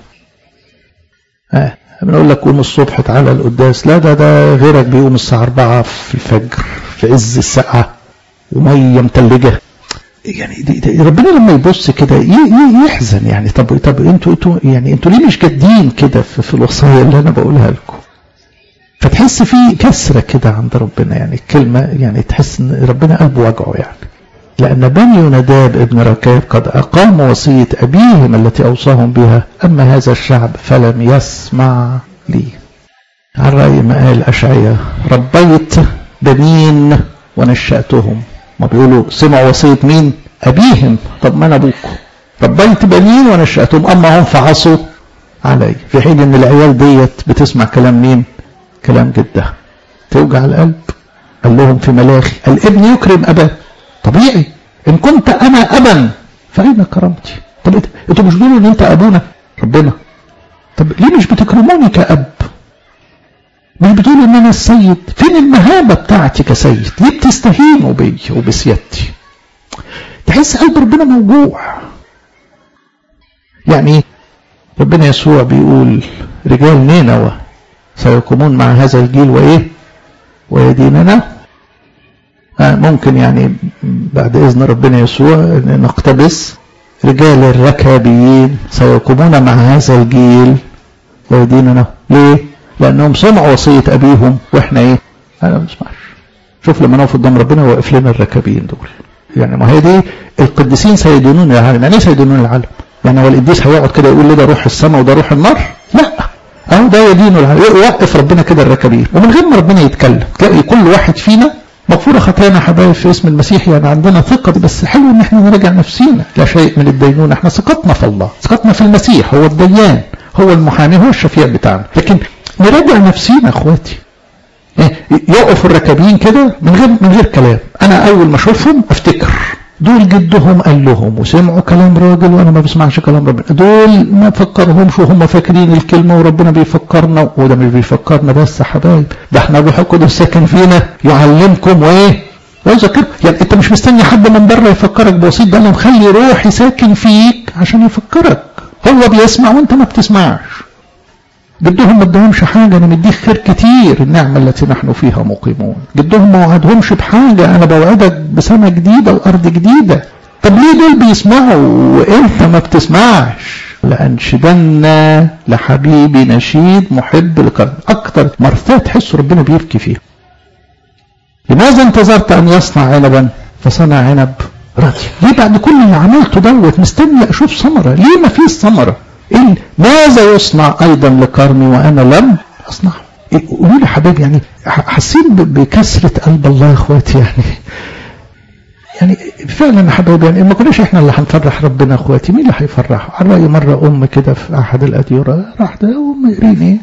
اه بنقول لك قوم الصبح تعالى القداس لا ده ده غيرك بيقوم الساعة 4 في الفجر في عز السقعة ومية متلجة يعني دي دي ربنا لما يبص كده يحزن يعني طب طب انتوا انتوا يعني انتوا ليه مش جادين كده في, في الوصايا اللي انا بقولها لكم فتحس في كسرة كده عند ربنا يعني الكلمة يعني تحس ان ربنا قلبه وجعه يعني لأن بني نداب ابن ركاب قد أقام وصية أبيهم التي أوصاهم بها أما هذا الشعب فلم يسمع لي على رأي ما قال أشعية ربيت بنين ونشأتهم ما بيقولوا سمعوا وصية مين أبيهم طب ما أنا أبوكم ربيت بنين ونشأتهم أما هم فعصوا علي في حين أن العيال ديت بتسمع كلام مين كلام جدها توجع القلب قال لهم في ملاخي الابن يكرم أباه طبيعي ان كنت انا ابا فاين كرامتي طب انتوا مش بتقولوا ان انت ابونا ربنا طب ليه مش بتكرموني كاب مش بتقولوا ان انا السيد فين المهابة بتاعتي كسيد ليه بتستهينوا بي وبسيادتي تحس قلب ربنا موجوع يعني ربنا يسوع بيقول رجال نينوى سيقومون مع هذا الجيل وايه ويديننا ممكن يعني بعد إذن ربنا يسوع نقتبس رجال الركابيين سيقومون مع هذا الجيل ويديننا ليه؟ لأنهم سمعوا وصية أبيهم وإحنا إيه؟ أنا ما بنسمعش شوف لما نقف قدام ربنا وقف لنا الركابيين دول يعني ما هي دي القديسين سيدونون العالم يعني ايه سيدونون العالم؟ يعني هو القديس هيقعد كده يقول لي ده روح السماء وده روح النار؟ لا اهو ده يدين العالم يوقف ربنا كده الركابين ومن غير ما ربنا يتكلم تلاقي كل واحد فينا مغفورة خطايانا حبايب في اسم المسيح يعني عندنا ثقة بس حلو ان احنا نراجع نفسينا لا شيء من الدينونة احنا ثقتنا في الله ثقتنا في المسيح هو الديان هو المحامي هو الشفيع بتاعنا لكن نراجع نفسينا اخواتي يقفوا الركابين كده من غير من غير كلام انا اول ما اشوفهم افتكر دول جدهم قال لهم وسمعوا كلام راجل وانا ما بسمعش كلام ربنا دول ما فكرهمش وهم فاكرين الكلمه وربنا بيفكرنا وده مش بيفكرنا بس يا حبايب ده احنا الروح القدس ساكن فينا يعلمكم وايه ويذكر يعني انت مش مستني حد من بره يفكرك بوسيط ده انا مخلي روحي ساكن فيك عشان يفكرك هو بيسمع وانت ما بتسمعش جدهم ما ادهمش حاجه انا مديك خير كتير النعمه التي نحن فيها مقيمون جدهم ما وعدهمش بحاجه انا بوعدك بسنه جديده وارض جديده طب ليه دول بيسمعوا وانت ما بتسمعش لانشدنا لحبيبي نشيد محب لقلب اكتر مرثات تحس ربنا بيبكي فيها لماذا انتظرت ان يصنع عنبا فصنع عنب راضي ليه بعد كل اللي عملته دوت مستني اشوف ثمره ليه ما فيش ثمره إن ماذا يصنع أيضا لكرمي وأنا لم أصنعه قولوا لي حبايبي يعني حاسين بكسرة قلب الله يا اخواتي يعني يعني فعلا يا حبايبي يعني ما كناش احنا اللي هنفرح ربنا اخواتي مين اللي هيفرحه؟ على رأي مرة أم كده في أحد الأديرة راح ده أم إيريني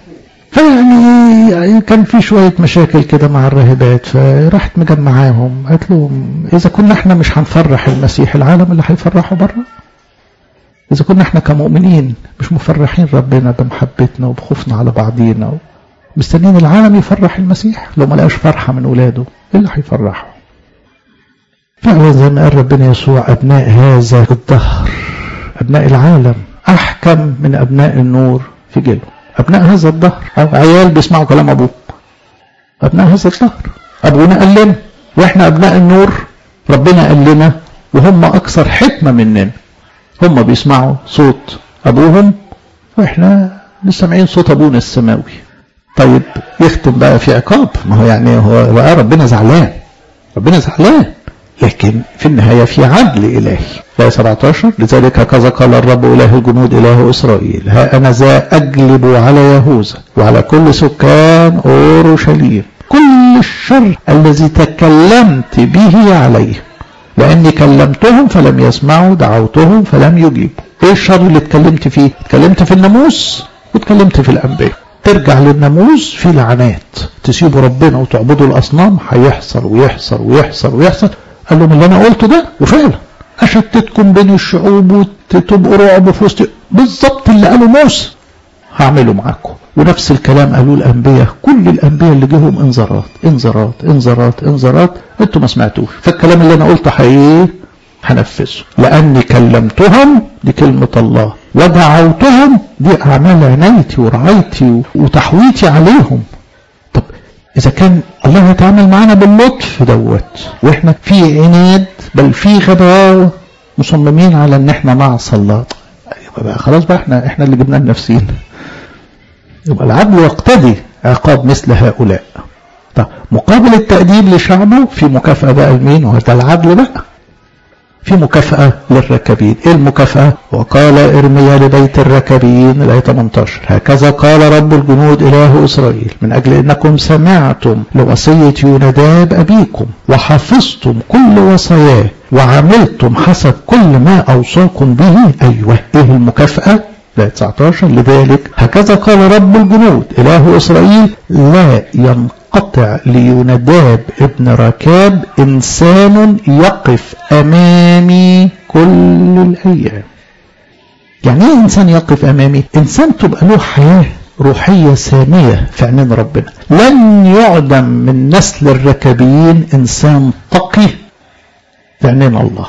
فيعني كان في شوية مشاكل كده مع الراهبات فراحت مجمعاهم قالت لهم إذا كنا احنا مش هنفرح المسيح العالم اللي هيفرحه بره إذا كنا احنا كمؤمنين مش مفرحين ربنا بمحبتنا وبخوفنا على بعضينا مستنين العالم يفرح المسيح لو ما لقاش فرحة من ولاده ايه اللي هيفرحه فعلا زي ما قال ربنا يسوع أبناء هذا الدهر أبناء العالم أحكم من أبناء النور في جيله أبناء هذا الدهر أو عيال بيسمعوا كلام أبوه أبناء هذا الدهر أبونا قال لنا وإحنا أبناء النور ربنا قال لنا وهم أكثر حكمة مننا هم بيسمعوا صوت أبوهم وإحنا لسه سامعين صوت أبونا السماوي طيب يختم بقى في عقاب ما هو يعني هو بقى ربنا زعلان ربنا زعلان لكن في النهاية في عدل إلهي آية 17 لذلك هكذا قال الرب إله الجنود إله إسرائيل ها أنا ذا أجلب على يهوذا وعلى كل سكان أورشليم كل الشر الذي تكلمت به عليه لأني كلمتهم فلم يسمعوا دعوتهم فلم يجيبوا إيه الشر اللي اتكلمت فيه اتكلمت في الناموس واتكلمت في الأنبياء ترجع للناموس في لعنات تسيبوا ربنا وتعبدوا الأصنام هيحصل ويحصل ويحصل ويحصل قال لهم اللي أنا قلته ده وفعلا أشتتكم بين الشعوب وتبقوا رعب في وسط بالظبط اللي قاله موسى هعمله معاكم ونفس الكلام قالوه الأنبياء كل الأنبياء اللي جيهم انذارات انذارات انذارات انذارات انتوا ما سمعتوش فالكلام اللي أنا قلته حقيقي هنفذه لأني كلمتهم دي كلمة الله ودعوتهم دي أعمال عنايتي ورعايتي وتحويتي عليهم طب إذا كان الله يتعامل معنا باللطف دوت وإحنا في عناد بل في غباوة مصممين على إن إحنا نعصى الله يبقى بقى خلاص بقى إحنا إحنا اللي جبنا لنفسينا يبقى العدل يقتضي عقاب مثل هؤلاء طب مقابل التأديب لشعبه في مكافأة بقى لمين وهذا العدل بقى في مكافأة للركبين ايه المكافأة وقال ارميا لبيت الركبين الآية 18 هكذا قال رب الجنود إله إسرائيل من أجل أنكم سمعتم لوصية يوناداب أبيكم وحفظتم كل وصاياه وعملتم حسب كل ما أوصاكم به أيوة إيه المكافأة لا 19 لذلك هكذا قال رب الجنود إله إسرائيل لا ينقطع لينداب ابن ركاب إنسان يقف أمامي كل الأيام يعني ايه إنسان يقف أمامي إنسان تبقى له حياة روحية سامية في عينين ربنا لن يعدم من نسل الركبيين إنسان تقي في عينين الله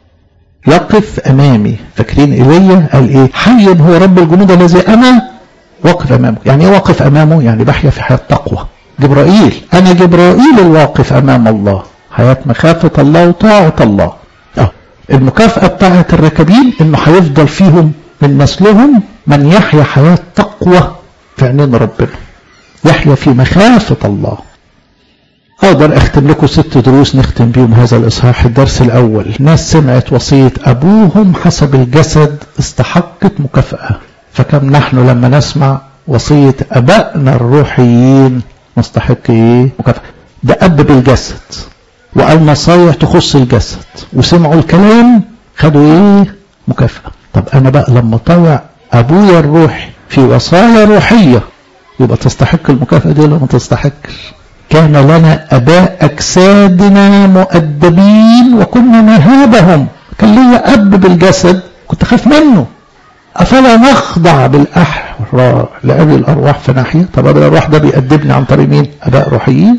يقف أمامي فاكرين إيليا قال إيه حي هو رب الجنود الذي أنا واقف أمامه يعني إيه واقف أمامه يعني بحيا في حياة تقوى جبرائيل أنا جبرائيل الواقف أمام الله حياة مخافة الله وطاعة الله أه. المكافأة بتاعة الراكبين إنه هيفضل فيهم من نسلهم من يحيا حياة تقوى في عينين ربنا يحيا في مخافة الله أقدر أختم لكم ست دروس نختم بيهم هذا الإصحاح الدرس الأول ناس سمعت وصية أبوهم حسب الجسد استحقت مكافأة فكم نحن لما نسمع وصية أبائنا الروحيين نستحق إيه مكافأة ده أب بالجسد وقال نصايح تخص الجسد وسمعوا الكلام خدوا إيه مكافأة طب أنا بقى لما طوع أبويا الروحي في وصايا روحية يبقى تستحق المكافأة دي ولا ما تستحقش كان لنا أباء أجسادنا مؤدبين وكنا نهابهم كان لي أب بالجسد كنت خاف منه أفلا نخضع بالأحرى لأبي الأرواح في ناحية طب أبي الأرواح ده بيأدبني عن طريق مين أباء روحيين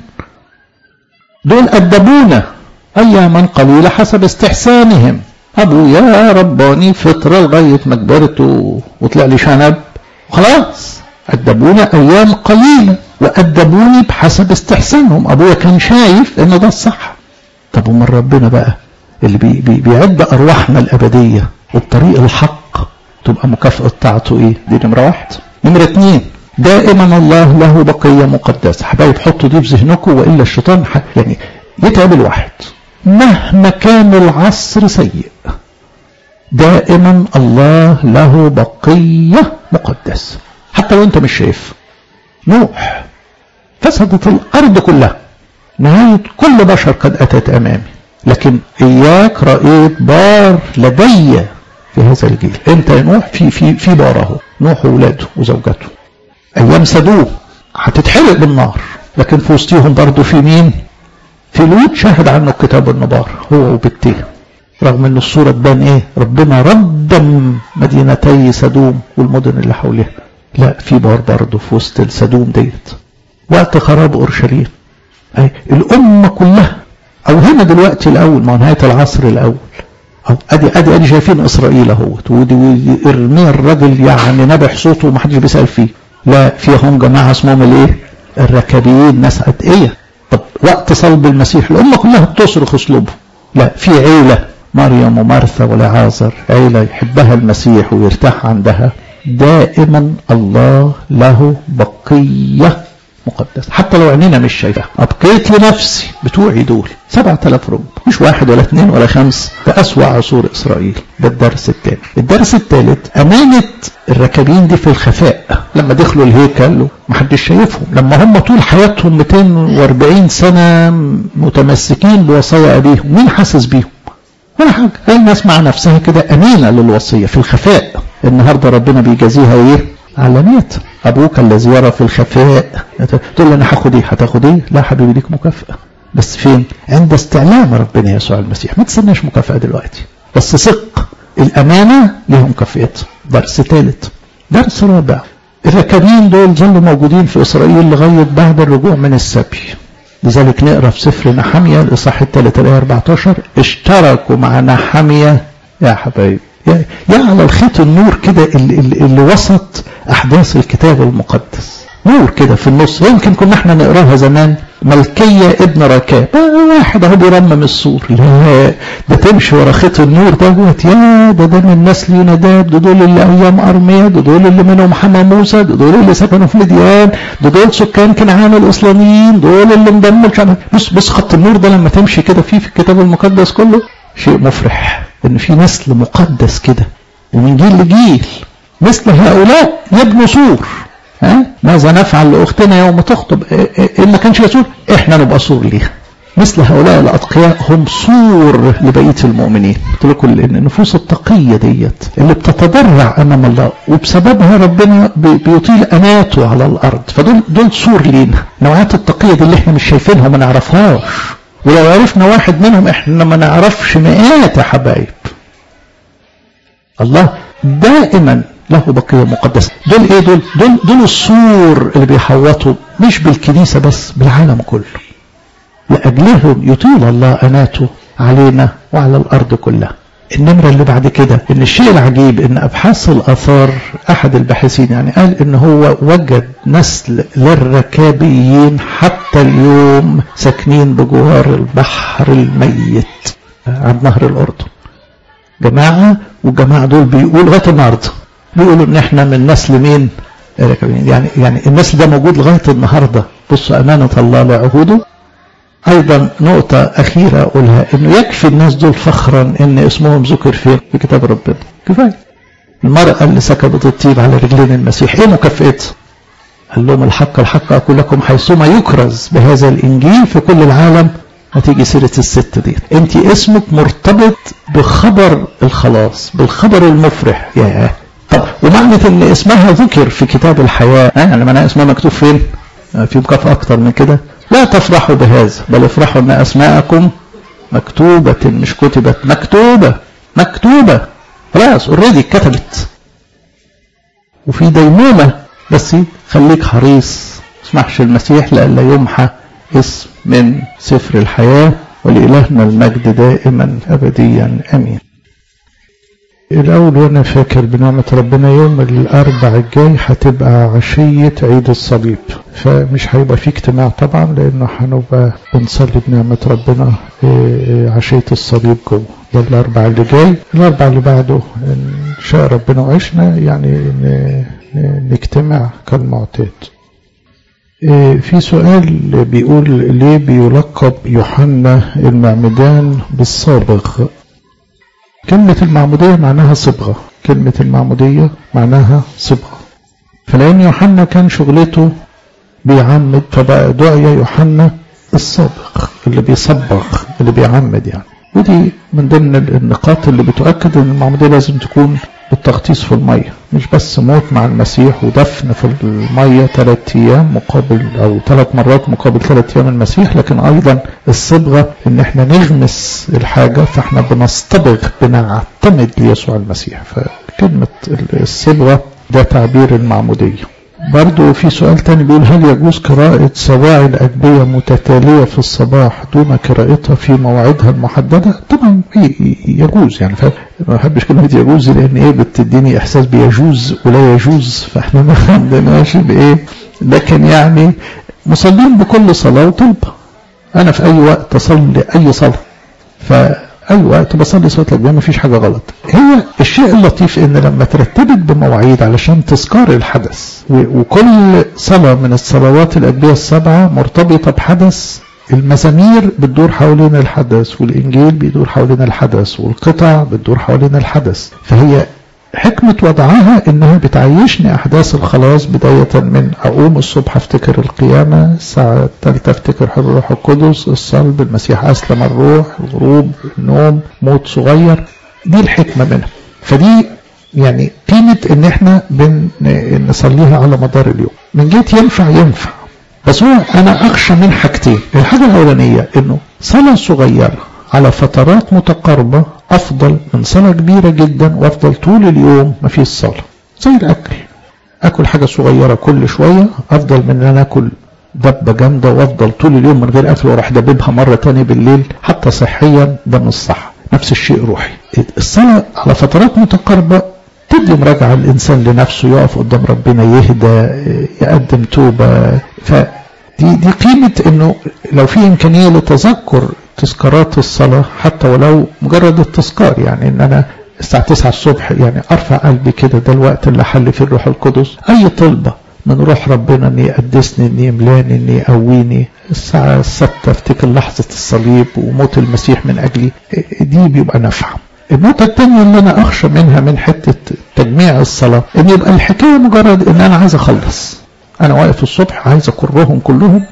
دول أدبونا أياما قليلة حسب استحسانهم أبويا رباني فطرة لغاية ما كبرت وطلع لي شنب خلاص أدبونا أيام قليلة وأدبوني بحسب استحسانهم أبويا كان شايف إن ده الصح طب ومن ربنا بقى اللي بي بي بيعد أرواحنا الأبدية وبطريق الحق تبقى مكافأة بتاعته إيه؟ دي نمرة واحد نمرة اتنين دائما الله له بقية مقدسة حبايب حطوا دي في ذهنكم وإلا الشيطان يعني يتعب الواحد مهما كان العصر سيء دائما الله له بقية مقدسة حتى لو انت مش شايف نوح فسدت الأرض كلها نهاية كل بشر قد أتت أمامي لكن إياك رأيت بار لدي في هذا الجيل أنت يا نوح في في في بار أهو نوح وولاده وزوجته أيام سدوه هتتحرق بالنار لكن في وسطهم برضه في مين؟ في لوط شهد عنه الكتاب النبار هو وبنتيه رغم ان الصورة تبان ايه ربنا ردم مدينتي سدوم والمدن اللي حواليها لا في بار برضه في وسط السدوم ديت وقت خراب اورشليم اي الامه كلها او هنا دلوقتي الاول ما نهايه العصر الاول أو ادي ادي ادي شايفين اسرائيل اهوت ودي ارميا الراجل يعني نبح صوته ومحدش بيسال فيه لا فيهم جماعه اسمهم الايه؟ الركابيين ناس اتقيه طب وقت صلب المسيح الامه كلها بتصرخ اسلوبه لا في عيله مريم ومرثا ولعازر عيله يحبها المسيح ويرتاح عندها دائما الله له بقيه مقدسة حتى لو عينينا مش شايفها أبقيت لنفسي بتوعي دول سبعة آلاف رب مش واحد ولا اثنين ولا خمس ده أسوأ عصور إسرائيل ده الدرس الثاني الدرس الثالث أمانة الركابين دي في الخفاء لما دخلوا الهيكل محدش شايفهم لما هم طول حياتهم 240 سنة متمسكين بوصايا أبيهم مين حاسس بيهم ولا حاجة هي الناس مع نفسها كده أمينة للوصية في الخفاء النهاردة ربنا بيجازيها إيه علانية أبوك الذي يرى في الخفاء تقول له أنا هاخد إيه هتاخد إيه لا حبيبي ليك مكافأة بس فين عند استعلام ربنا يسوع المسيح ما تستناش مكافأة دلوقتي بس ثق الأمانة لهم مكافئتها درس ثالث درس رابع الركابين دول ظلوا موجودين في إسرائيل لغاية بعد الرجوع من السبي لذلك نقرا في سفر نحمية الإصحاح الثالث الآية 14 اشتركوا مع نحمية يا حبايبي يا على الخيط النور كده اللي, اللي وسط أحداث الكتاب المقدس نور كده في النص يمكن كنا احنا نقراها زمان ملكية ابن ركاب واحد اهو بيرمم السور لا ده تمشي ورا خيط النور دوت يا ده ده من نسل يوناداب ده دول اللي ايام ارميا ده دول اللي منهم حما موسى ده دول اللي سكنوا في مديان ده دول سكان كنعان الاصلانيين دول اللي انضموا بص بص خط النور ده لما تمشي كده فيه في الكتاب المقدس كله شيء مفرح ان في نسل مقدس كده ومن جيل لجيل مثل هؤلاء يبنوا سور ها ماذا نفعل لاختنا يوم تخطب ان ما كانش سور احنا نبقى سور ليها مثل هؤلاء الاتقياء هم سور لبقيه المؤمنين قلت لكم النفوس التقيه ديت اللي بتتضرع امام الله وبسببها ربنا بيطيل اناته على الارض فدول دول سور لينا نوعات التقيه دي اللي احنا مش شايفينها وما نعرفهاش ولو عرفنا واحد منهم احنا ما نعرفش مئات يا حبايب الله دائما له بقية مقدسة دول ايه دول دول, دول السور اللي بيحوطوا مش بالكنيسة بس بالعالم كله لأجلهم يطيل الله أناته علينا وعلى الأرض كلها النمرة اللي بعد كده ان الشيء العجيب ان ابحاث الاثار احد الباحثين يعني قال ان هو وجد نسل للركابيين حتى اليوم ساكنين بجوار البحر الميت عند نهر الاردن جماعة والجماعة دول بيقولوا لغاية النهارده بيقولوا ان احنا من نسل مين يعني يعني النسل ده موجود لغاية النهارده بصوا امانة الله لعهوده ايضا نقطة اخيرة اقولها انه يكفي الناس دول فخرا ان اسمهم ذكر فين في كتاب ربنا كفاية المرأة اللي سكبت الطيب على رجلين المسيح ايه مكافئتها قال لهم الحق الحق اقول لكم حيثما يكرز بهذا الانجيل في كل العالم هتيجي سيرة الست دي انت اسمك مرتبط بخبر الخلاص بالخبر المفرح ياه طب ومعنى ان اسمها ذكر في كتاب الحياة يعني معناها اسمها مكتوب فين في مكافأة اكتر من كده لا تفرحوا بهذا بل افرحوا ان اسماءكم مكتوبة مش كتبت مكتوبة مكتوبة خلاص اوريدي اتكتبت وفي ديمومة بس خليك حريص اسمحش المسيح لألا يمحى اسم من سفر الحياة ولإلهنا المجد دائما أبديا أمين الأول وأنا فاكر بنعمة ربنا يوم الأربع الجاي هتبقى عشية عيد الصليب فمش هيبقى في اجتماع طبعا لأنه هنبقى بنصلي بنعمة ربنا عشية الصليب جوه ده الأربع اللي جاي الأربع اللي بعده إن شاء ربنا وعشنا يعني نجتمع كالمعتاد في سؤال بيقول ليه بيلقب يوحنا المعمدان بالصابغ كلمة المعمودية معناها صبغة كلمة المعمودية معناها صبغة فلأن يوحنا كان شغلته بيعمد فبقى دعي يوحنا الصابغ اللي بيصبغ اللي بيعمد يعني ودي من ضمن النقاط اللي بتؤكد ان المعمودية لازم تكون بالتغطيس في المية مش بس موت مع المسيح ودفن في المية ثلاث أيام مقابل أو ثلاث مرات مقابل ثلاث أيام المسيح لكن أيضا الصبغة إن إحنا نغمس الحاجة فإحنا بنصطبغ بنعتمد ليسوع المسيح فكلمة الصبغة ده تعبير المعمودية برضو في سؤال تاني بيقول هل يجوز قراءة سواعي الأجبية متتالية في الصباح دون قراءتها في مواعيدها المحددة؟ طبعا يجوز يعني ما بحبش كلمة يجوز لأن إيه بتديني إحساس بيجوز ولا يجوز فإحنا ما عندناش بإيه لكن يعني مصلين بكل صلاة وطلبة أنا في أي وقت أصلي أي صلاة ف أي وقت بصلي صلاة الأجبية مفيش حاجة غلط هي الشيء اللطيف إن لما ترتبط بمواعيد علشان تذكار الحدث وكل صلاة من الصلوات الأجبية السبعة مرتبطة بحدث المزامير بتدور حوالين الحدث والإنجيل بيدور حوالين الحدث والقطع بتدور حوالين الحدث فهي حكمة وضعها إنها بتعيشني أحداث الخلاص بداية من أقوم الصبح أفتكر القيامة الساعة الثالثة أفتكر حر الروح القدس الصلب المسيح أسلم الروح الغروب النوم موت صغير دي الحكمة منها فدي يعني قيمة إن إحنا بنصليها على مدار اليوم من جهة ينفع ينفع بس هو أنا أخشى من حاجتين الحاجة الأولانية إنه صلاة صغيرة على فترات متقاربة أفضل من صلاة كبيرة جدا وأفضل طول اليوم ما فيش صلاة زي الأكل أكل حاجة صغيرة كل شوية أفضل من أن أنا أكل دبة جامدة وأفضل طول اليوم من غير أكل وأروح دببها مرة تانية بالليل حتى صحيا ده مش صح نفس الشيء روحي الصلاة على فترات متقاربة تدي مراجعة الإنسان لنفسه يقف قدام ربنا يهدى يقدم توبة فدي دي قيمة إنه لو في إمكانية لتذكر تذكارات الصلاة حتى ولو مجرد التذكار يعني ان انا الساعة 9 الصبح يعني ارفع قلبي كده ده الوقت اللي حل فيه الروح القدس اي طلبة من روح ربنا ان يقدسني ان يملاني ان يقويني الساعة الستة افتكر لحظة الصليب وموت المسيح من اجلي دي بيبقى نافعة النقطة الثانية اللي انا اخشى منها من حتة تجميع الصلاة ان يبقى الحكاية مجرد ان انا عايز اخلص انا واقف الصبح عايز اكرهم كلهم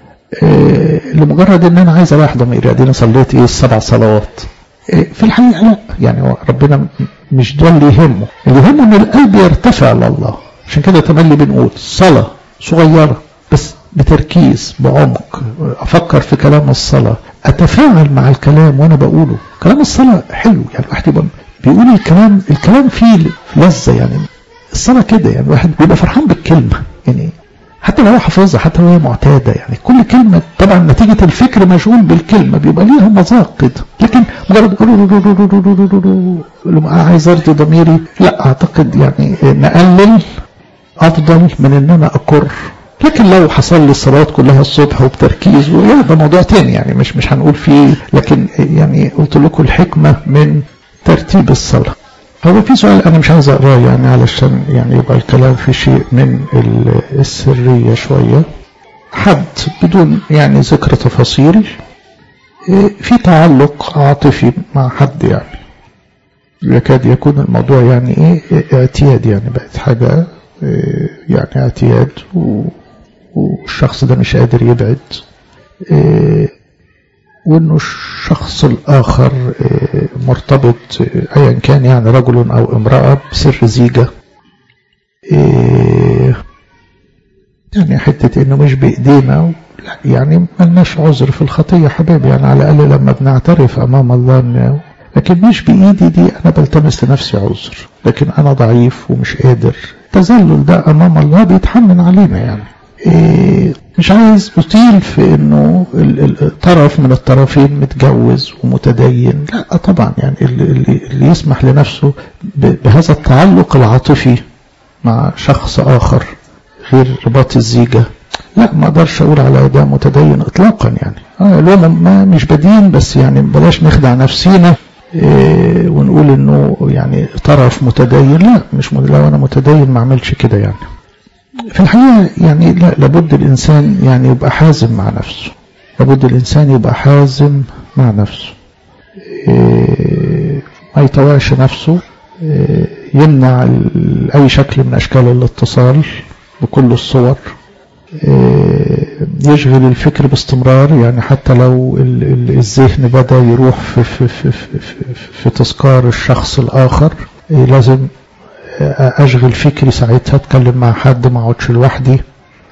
إيه لمجرد ان انا عايز اريح ضميري ادينا صليت ايه السبع صلوات إيه في الحقيقه لا يعني ربنا مش ده اللي يهمه اللي يهمه ان القلب يرتفع لله عشان كده تملي بنقول صلاه صغيره بس بتركيز بعمق افكر في كلام الصلاه اتفاعل مع الكلام وانا بقوله كلام الصلاه حلو يعني الواحد يبقى بيقول الكلام الكلام فيه لذه يعني الصلاه كده يعني الواحد بيبقى فرحان بالكلمه يعني حتى لو هو حافظها حتى لو هي معتادة يعني كل كلمة طبعا نتيجة الفكر مشغول بالكلمة بيبقى ليها مذاق كده لكن مجرد لما عايز ارضي ضميري لا اعتقد يعني نقلل افضل من ان انا اكر لكن لو حصل لي الصلاه كلها الصبح وبتركيز ده موضوع تاني يعني مش مش هنقول فيه لكن يعني قلت لكم الحكمه من ترتيب الصلاه هو في سؤال أنا مش عايز أقراه يعني علشان يعني يبقى الكلام في شيء من السرية شوية حد بدون يعني ذكر تفاصيل في تعلق عاطفي مع حد يعني يكاد يكون الموضوع يعني ايه اعتياد يعني بقت حاجة يعني اعتياد والشخص ده مش قادر يبعد وانه الشخص الاخر مرتبط ايا كان يعني رجل او امرأة بسر زيجة يعني حتة انه مش بايدينا يعني ملناش عذر في الخطية حبيبي يعني على الأقل لما بنعترف أمام الله إن لكن مش بإيدي دي أنا بلتمس لنفسي عذر لكن أنا ضعيف ومش قادر التذلل ده أمام الله بيتحمل علينا يعني إيه مش عايز أطيل في إنه الطرف من الطرفين متجوز ومتدين لا طبعا يعني اللي, اللي يسمح لنفسه بهذا التعلق العاطفي مع شخص آخر غير رباط الزيجة لا ما اقدرش اقول على ده متدين اطلاقا يعني اه لو ما مش بدين بس يعني بلاش نخدع نفسينا إيه ونقول انه يعني طرف متدين لا مش لو انا متدين ما اعملش كده يعني في الحقيقة يعني لا لابد الانسان يعني يبقى حازم مع نفسه لابد الانسان يبقى حازم مع نفسه إيه ما يطوعش نفسه إيه يمنع اي شكل من اشكال الاتصال بكل الصور يشغل الفكر باستمرار يعني حتى لو الذهن بدأ يروح في, في, في, في, في تذكار الشخص الآخر لازم أشغل فكري ساعتها أتكلم مع حد ما أقعدش لوحدي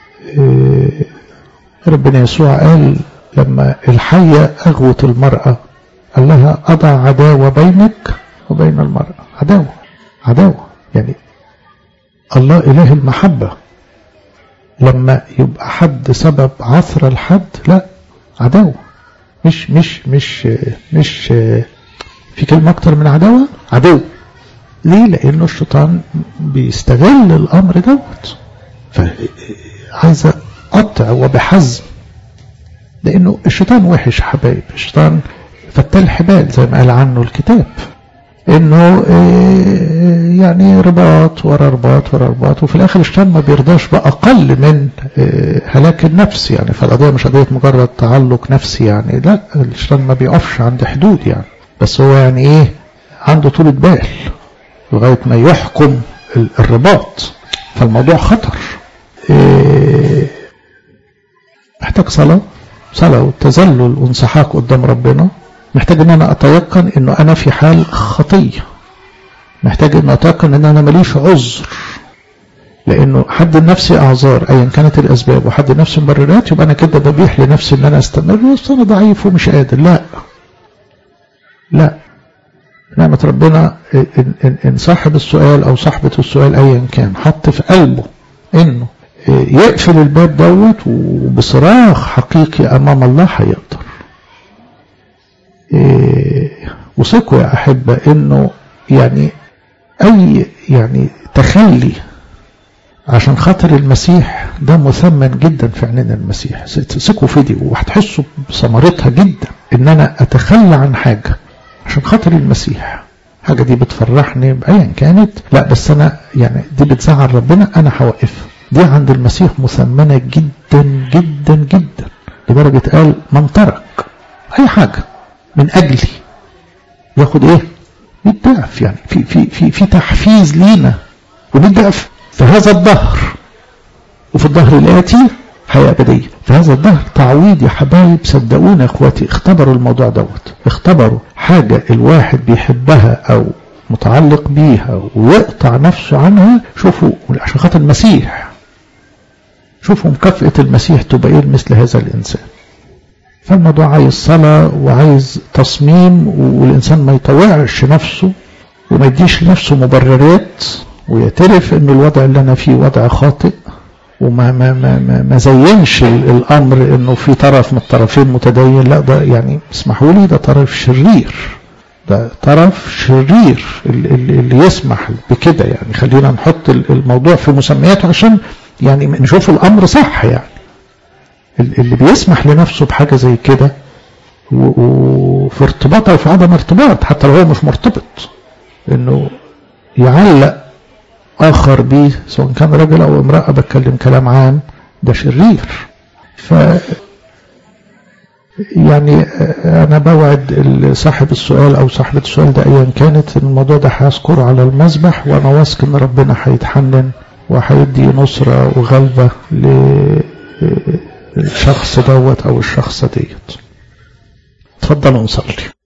ربنا يسوع قال لما الحية أغوت المرأة قال لها أضع عداوة بينك وبين المرأة عداوة عداوة يعني الله إله المحبة لما يبقى حد سبب عثرة لحد لا عداوة مش مش مش مش في كلمة أكتر من عداوة عدو ليه لأنه الشيطان بيستغل الأمر دوت فعايز قطع وبحزم لأنه الشيطان وحش حبايب الشيطان فتال حبال زي ما قال عنه الكتاب انه يعني رباط ورا رباط ورا رباط وفي الاخر الشيطان ما بيرضاش باقل من هلاك النفس يعني فالقضيه مش قضيه مجرد تعلق نفسي يعني لا الشيطان ما بيقفش عند حدود يعني بس هو يعني ايه عنده طولة بال لغايه ما يحكم الرباط فالموضوع خطر محتاج صلاه صلاه وتذلل وانسحاق قدام ربنا محتاج ان انا اتيقن انه انا في حال خطيه محتاج ان اتيقن ان انا ماليش عذر لانه حد النفسي اعذار ايا كانت الاسباب وحد النفسي مبررات يبقى انا كده ببيح لنفسي ان انا استمر بس انا ضعيف ومش قادر لا لا نعمة ربنا إن, إن, إن صاحب السؤال أو صاحبة السؤال أيا كان حط في قلبه إنه يقفل الباب دوت وبصراخ حقيقي أمام الله هيقدر إيه وثقوا يا أحبة إنه يعني أي يعني تخلي عشان خاطر المسيح ده مثمن جدا في عينين المسيح ثقوا في دي وهتحسوا بثمرتها جدا إن أنا أتخلى عن حاجة عشان خاطر المسيح حاجة دي بتفرحني بأيا كانت لا بس أنا يعني دي بتزعل ربنا أنا هوقفها دي عند المسيح مثمنة جدا جدا جدا لدرجة قال من ترك أي حاجة من أجلي ياخد إيه؟ 100 ضعف يعني في في في في تحفيز لينا و100 ضعف في هذا الظهر وفي الظهر الآتي حياة أبدية في هذا الظهر تعويض يا حبايب صدقونا يا إخواتي اختبروا الموضوع دوت اختبروا حاجة الواحد بيحبها أو متعلق بيها ويقطع نفسه عنها شوفوا عشان خاطر المسيح شوفوا مكافأة المسيح تبقى إيه مثل هذا الإنسان فالموضوع عايز صلاة وعايز تصميم والإنسان ما يطوعش نفسه وما يديش لنفسه مبررات ويعترف ان الوضع اللي انا فيه وضع خاطئ وما ما ما ما, ما زينش الامر انه في طرف من الطرفين متدين لا ده يعني اسمحوا لي ده طرف شرير ده طرف شرير اللي, اللي يسمح بكده يعني خلينا نحط الموضوع في مسمياته عشان يعني نشوف الامر صح يعني اللي بيسمح لنفسه بحاجة زي كده وفي ارتباط او في عدم ارتباط حتى لو هو مش مرتبط انه يعلق اخر بيه سواء كان رجل او امرأة بتكلم كلام عام ده شرير ف يعني انا بوعد صاحب السؤال او صاحبة السؤال ده ايا كانت الموضوع ده هيذكر على المذبح وانا واثق ان ربنا هيتحنن وهيدي نصرة وغلبة للشخص دوت او الشخصة ديت تفضلوا نصلي